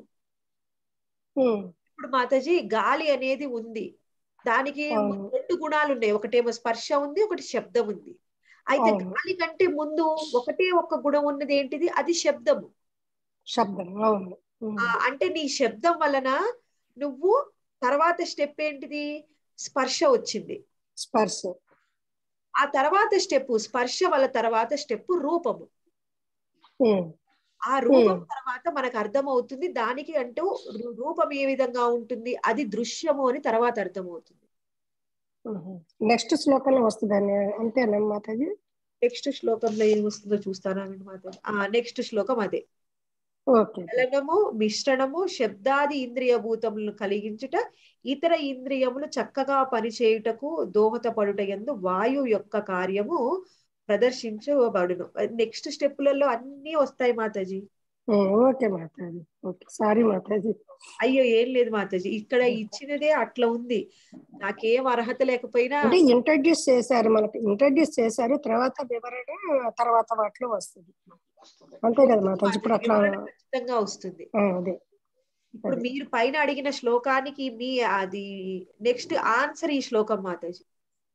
ఉమ్, ఇప్పుడు మాతాజీ గాలి అనేది ఉంది దానికి అవును. రెండు గుణాలు ఉన్నాయి ఒకటేమో స్పర్శ ఉంది ఒకటి శబ్దం ఉంది అయితే అవును. గాలి కంటే ముందు ఒకటే ఒక్క గుణం ఉన్నది ఏంటిది అది శబ్దము శబ్దం అవును ఉమ్, ఆ, అంటే నీ శబ్దం వలన నువ్వు తర్వాత స్టెప్ ఏంటిది స్పర్శ వచ్చింది స్పర్శ ఆ తర్వాత స్టెప్ స్పర్శ వల్ల తర్వాత స్టెప్ రూపము ఉమ్, ఆ రూపం Hmm. తర్వాత మనకు అర్థం అవుతుంది దానికి అంటూ రూ- రూపం ఏ విధంగా ఉంటుంది అది దృశ్యము అని తర్వాత అర్థమవుతుంది ఉమ్. నెక్స్ట్ శ్లోకంలో వస్తుందని అంతేనా మాతాజీ నెక్స్ట్ శ్లోకంలో ఏం వస్తుందో చూస్తానా మాతాజీ ఆ నెక్స్ట్ శ్లోకం అదే ఓకే చలనము మిశ్రణము శబ్దాది ఇంద్రియ భూతములను కలిగించుట ఇతర ఇంద్రియములు చక్కగా పనిచేయుటకు దోహదపడుట ఎందు వాయువు యొక్క కార్యము ప్రదర్శించబడును నెక్స్ట్ స్టెప్లలో అన్ని వస్తాయి మాతాజీ ఉమ్, okay Mataji okay sorry Mataji అయ్యో ఏం లేదు మాతాజీ ఇక్కడ ఇచ్చినదే అట్లా ఉంది నాకేం అర్హత లేకపోయినా అంటే ఇంట్రడ్యూస్ చేశారు మనకి ఇంట్రడ్యూస్ చేశారు తర్వాత వివరణ తర్వాత వాటిలో వస్తుంది అంతే కదా మాతాజీ ఇప్పుడు అట్లా వివరణ ఖచ్చితంగా వస్తుంది ఆ, అదే ఇప్పుడు అదే. మీరు పైన అడిగిన శ్లోకానికి మీ అది నెక్స్ట్ ఆన్సర్ ఈ శ్లోకం మాతాజీ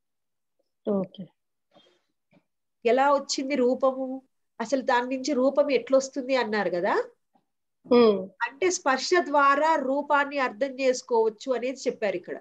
ఓకే ఎలా వచ్చింది రూపము అసలు దాని నుంచి రూపం ఎట్లొస్తుంది అన్నారు కదా ఉమ్, అంటే స్పర్శ ద్వారా రూపాన్ని అర్థం చేసుకోవచ్చు అనేది చెప్పారు ఇక్కడ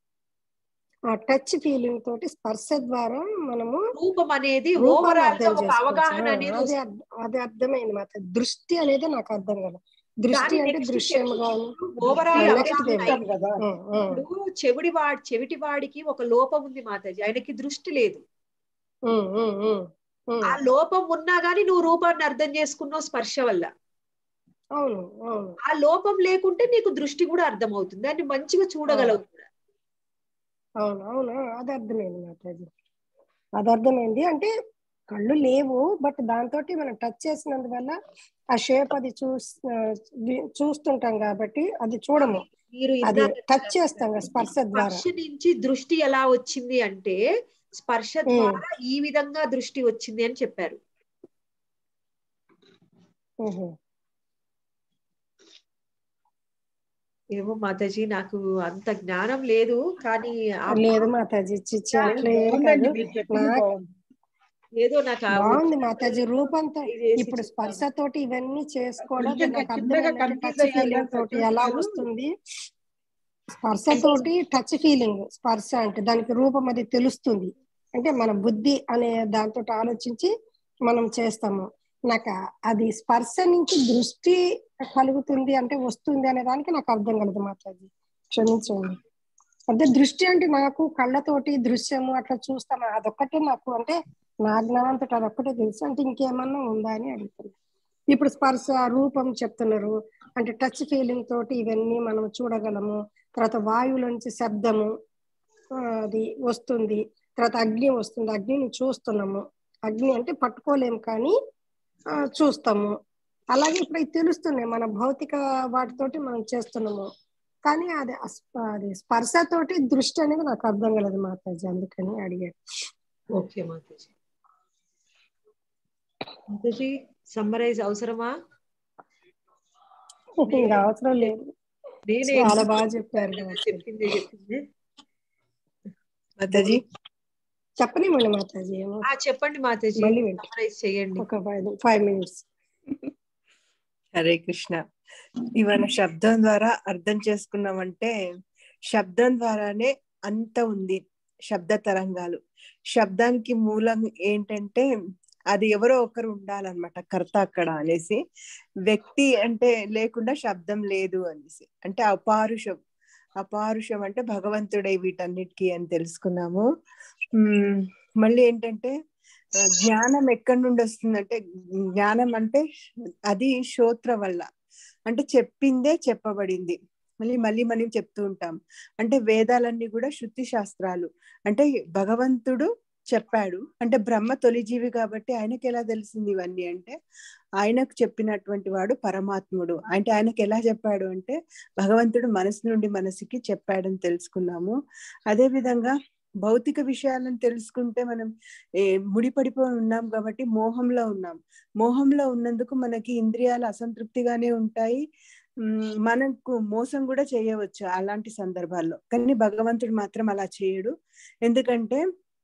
ఆ టచ్ ఫీలింగ్ తోటి స్పర్శ ద్వారా మనము రూపం అనేది రూపాన్ని ఓవరాల్ గా అర్థం ఒక చేసుకోవచ్చు అవగాహన ఆ, అనేది అదే వస్తుంది. అర్థ- అదే అర్థమైంది మాత దృష్టి అనేది నాకు అర్థం కదా దృష్టి దాని అంటే next దృశ్యం step గాను ఓవరాల్ ఆ, అవగాహన next day. చూస్తాం కదా ఉమ్, ఉమ్, ఇప్పుడు చెవిడి వాడి చెవిటి వాడికి ఒక లోపం ఉంది మాతాజీ ఆయనకి దృష్టి లేదు ఉమ్, ఉమ్, ఉమ్, ఉమ్. ఆ లోపం ఉన్నా గానీ నువ్వు రూపాన్ని అర్థం చేసుకున్నావు స్పర్శ వల్ల అవును అవును ఆ లోపం లేకుంటే నీకు దృష్టి కూడా అర్థం అవుతుంది దాన్ని మంచిగా చూడగలవు కూడా. అవును అవును అది అర్థమైంది మాతాజీ అది అర్థమైంది అంటే కళ్ళు లేవు బట్ దాంతో మనం టచ్ చేసినందువల్ల ఆ షేప్ అది చూస్ ఆ, ది- చూస్తుంటాం కాబట్టి అది చూడము మీరు అది ఇందాక టచ్ చేస్తాం కదా స్పర్శ ద్వారా స్పర్శ నుంచి దృష్టి ఎలా వచ్చింది అంటే స్పర్శ ద్వారా ఈ విధంగా దృష్టి వచ్చింది అని చెప్పారు ఉహు. ఏమో మాతాజీ నాకు అంత జ్ఞానం లేదు కానీ ఆ లేదు మాతాజీ చిచ్చి అట్లా ఏం బాగుందండి కాదు మీరు చెప్పింది నాకు బాగుంది ఏదో నాకు ఆ బాగుంది వచ్చిన మాతాజీ రూపంతో ట్రై చేసి ఇప్పుడు చెప్తాను. స్పర్శతోటి ఇవన్నీ చేసుకోవడం కొంచెం నాకు చిన్నగా అర్థమైంది confuse టచ్ అయ్యారు ఫీలింగ్ కదా తోటి ఎలా చూస్తారు. వస్తుంది స్పర్శతోటి టచ్ ఫీలింగ్ స్పర్శ అంటే దానికి రూపం అది తెలుస్తుంది అంటే మన బుద్ధి అనే దాంతో ఆలోచించి మనం చేస్తాము నాకు ఆ- అది స్పర్శ నుంచి దృష్టి కలుగుతుంది అంటే వస్తుంది అనే దానికి నాకు అర్థం కలదు మాతాజీ క్షమించండి అంటే దృష్టి అంటే నాకు కళ్ళతోటి దృశ్యము అట్లా చూస్తాను అదొక్కటే నాకు అంటే నా జ్ఞానంతో అదొక్కటే తెలుసు అంటే ఇంకేమన్నా ఉందా అని అడుగుతున్నా ఇప్పుడు స్పర్శ రూపం చెప్తున్నారు అంటే టచ్ ఫీలింగ్ తోటి ఇవన్నీ మనం చూడగలము తర్వాత వాయువులోంచి శబ్దము ఆ, అది వస్తుంది తర్వాత అగ్ని వస్తుంది అగ్నిని చూస్తున్నాము అగ్ని అంటే పట్టుకోలేము కానీ ఆ, చూస్తాము అలాగే ఇప్పుడు అవి తెలుస్తున్నాయి మన భౌతిక వాటితోటి మనం చేస్తున్నాము కానీ అది అస్- అది స్పర్శతోటి దృష్టి అనేది నాకు అర్థం కలదు మాతాజీ అందుకని అడిగాడు ఓకే మాతాజీ మాతాజీ సమ్మరైజ్ అవసరమా ఇంకా అవసరం లేదు నేనే చాలా బాగా చెప్పారు కదా చెప్పింది చెప్పింది మాతాజీ చెప్పనివ్వండి మాతాజీ ఏమో ఆ చెప్పండి మాతాజీ మళ్ళీ వింటా. సమ్మరైజ్ చేయండి ఒక five five minutes Hare Krishna ఇవాళ శబ్దం ద్వారా అర్థం చేసుకున్నామంటే శబ్దం ద్వారానే అంత ఉంది శబ్ద తరంగాలు శబ్దానికి మూలం ఏంటంటే అది ఎవరో ఒకరు ఉండాలన్నమాట కర్త అక్కడ అనేసి వ్యక్తి అంటే లేకుండా శబ్దం లేదు అనేసి అంటే అపారుషం అపారుషం అంటే భగవంతుడే వీటన్నిటికీ అని తెలుసుకున్నాము ఉమ్, మళ్ళీ ఏంటంటే ఆ, జ్ఞానం ఎక్కడి నుండి వస్తుందంటే జ్ఞానం అంటే అది శ్రోత్ర వల్ల అంటే చెప్పిందే చెప్పబడింది మళ్ళీ మళ్ళీ మనం చెప్తూ ఉంటాం అంటే వేదాలన్నీ కూడా శృతి శాస్త్రాలు అంటే భగవంతుడు చెప్పాడు అంటే బ్రహ్మ తొలిజీవి కాబట్టి ఆయనకి ఎలా తెలిసింది ఇవన్నీ అంటే ఆయనకు చెప్పినటువంటి వాడు పరమాత్ముడు అంటే ఆయనకి ఎలా చెప్పాడు అంటే భగవంతుడు మనసు నుండి మనసుకి చెప్పాడని తెలుసుకున్నాము అదే విధంగా భౌతిక విషయాలను తెలుసుకుంటే మనం ఏ, ముడిపడిపోయి ఉన్నాం కాబట్టి మోహంలో ఉన్నాం మోహంలో ఉన్నందుకు మనకి ఇంద్రియాలు అసంతృప్తిగానే ఉంటాయి ఉమ్, మనకు మోసం కూడా చేయవచ్చు అలాంటి సందర్భాల్లో కానీ భగవంతుడు మాత్రం అలా చేయడు ఎందుకంటే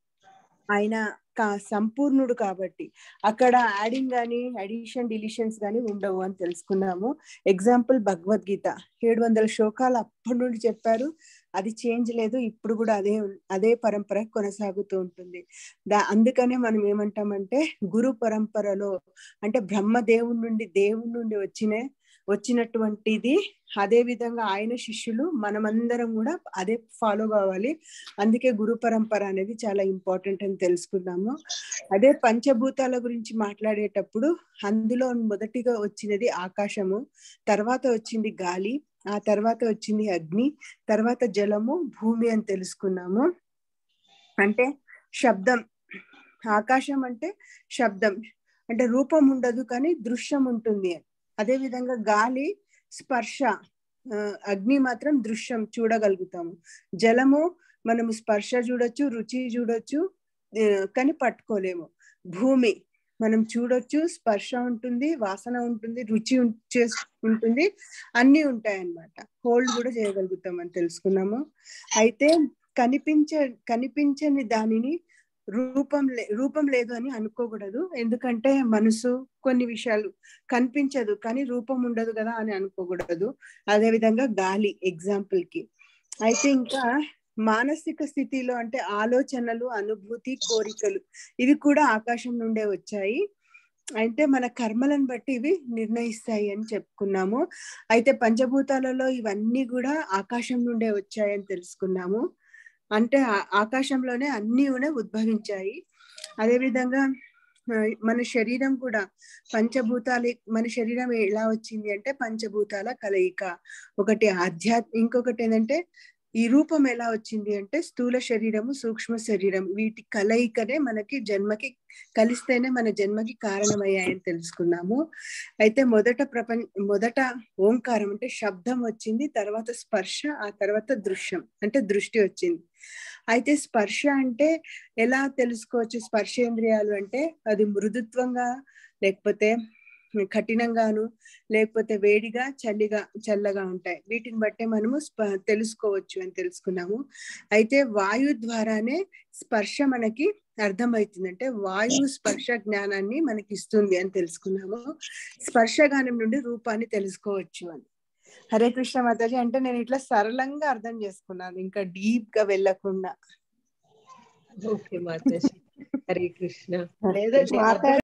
ఆయన కా- సంపూర్ణుడు కాబట్టి అక్కడ యాడింగ్ కానీ అడిషన్ డిలిషన్స్ కానీ ఉండవు అని తెలుసుకున్నాము ఎగ్జాంపుల్ భగవద్గీత ఏడు వందల శ్లోకాలు అప్పటి నుండి చెప్పారు అది చేంజ్ లేదు ఇప్పుడు కూడా అదే ఉన్- అదే పరంపర కొనసాగుతూ ఉంటుంది దా అందుకనే మనం ఏమంటామంటే గురు పరంపరలో అంటే బ్రహ్మ దేవుడి నుండి దేవుడి నుండి వచ్చిన వచ్చినటువంటిది అదే విధంగా ఆయన శిష్యులు మనమందరం కూడా అదే ఫాలో కావాలి అందుకే గురు పరంపర అనేది చాలా ఇంపార్టెంట్ అని తెలుసుకున్నాము అదే పంచభూతాల గురించి మాట్లాడేటప్పుడు అందులో మొదటిగా వచ్చినది ఆకాశము తర్వాత వచ్చింది గాలి ఆ తర్వాత వచ్చింది అగ్ని తర్వాత జలము భూమి అని తెలుసుకున్నాము అంటే శబ్దం ఆకాశం అంటే శబ్దం అంటే రూపం ఉండదు కానీ దృశ్యం ఉంటుంది అదే విధంగా గాలి స్పర్శ ఆ, అగ్ని మాత్రం దృశ్యం చూడగలుగుతాము జలము మనము స్పర్శ చూడొచ్చు రుచి చూడొచ్చు ఆ, కానీ పట్టుకోలేము భూమి మనం చూడొచ్చు స్పర్శ ఉంటుంది వాసన ఉంటుంది రుచి ఉం- చేస్- ఉంటుంది అన్ని ఉంటాయి అన్నమాట హోల్డ్ కూడా చేయగలుగుతాం అని తెలుసుకున్నాము అయితే కనిపించ కనిపించని దానిని రూపం లే రూపం లేదు అని అనుకోకూడదు ఎందుకంటే మనసు కొన్ని విషయాలు కనిపించదు కానీ రూపం ఉండదు కదా అని అనుకోకూడదు అదే విధంగా గాలి ఎగ్జాంపుల్ కి అయితే ఇంకా మానసిక స్థితిలో అంటే ఆలోచనలు అనుభూతి కోరికలు ఇవి కూడా ఆకాశం నుండే వచ్చాయి అయితే మన కర్మలను బట్టి ఇవి నిర్ణయిస్తాయి అని చెప్పుకున్నాము అయితే పంచభూతాలలో ఇవన్నీ కూడా ఆకాశం నుండే వచ్చాయని తెలుసుకున్నాము అంటే ఆ- ఆకాశంలోనే అన్ని కూడా ఉద్భవించాయి అదే విధంగా ఆ, మన శరీరం కూడా పంచభూతాలు మన శరీరం ఎలా వచ్చింది అంటే పంచభూతాల కలయిక ఒకటి ఆధ్యాత్మ ఇంకొకటి ఏంటంటే ఈ రూపం ఎలా వచ్చింది అంటే స్థూల శరీరము సూక్ష్మ శరీరం వీటి కలయికనే మనకి జన్మకి కలిస్తేనే మన జన్మకి కారణమయ్యాయని తెలుసుకున్నాము అయితే మొదట ప్రపంచ మొదట ఓంకారం అంటే శబ్దం వచ్చింది తర్వాత స్పర్శ ఆ తర్వాత దృశ్యం అంటే దృష్టి వచ్చింది అయితే స్పర్శ అంటే ఎలా తెలుసుకోవచ్చు స్పర్శేంద్రియాలు అంటే అది మృదుత్వంగా లేకపోతే కఠినంగాను లేకపోతే వేడిగా చలిగా చల్లగా ఉంటాయి వీటిని బట్టే మనము స్ప- తెలుసుకోవచ్చు అని తెలుసుకున్నాము అయితే వాయు ద్వారానే స్పర్శ మనకి అర్థమవుతుంది అంటే వాయువు స్పర్శ జ్ఞానాన్ని మనకి ఇస్తుంది అని తెలుసుకున్నాము స్పర్శగానం నుండి రూపాన్ని తెలుసుకోవచ్చు అని హరే కృష్ణ మాతాజీ అంటే నేను ఇట్లా సరళంగా అర్థం చేసుకున్నాను ఇంకా డీప్ గా వెళ్ళకుండా ఓకే మాతాజీ హరే కృష్ణ లేదండి మాతాజీ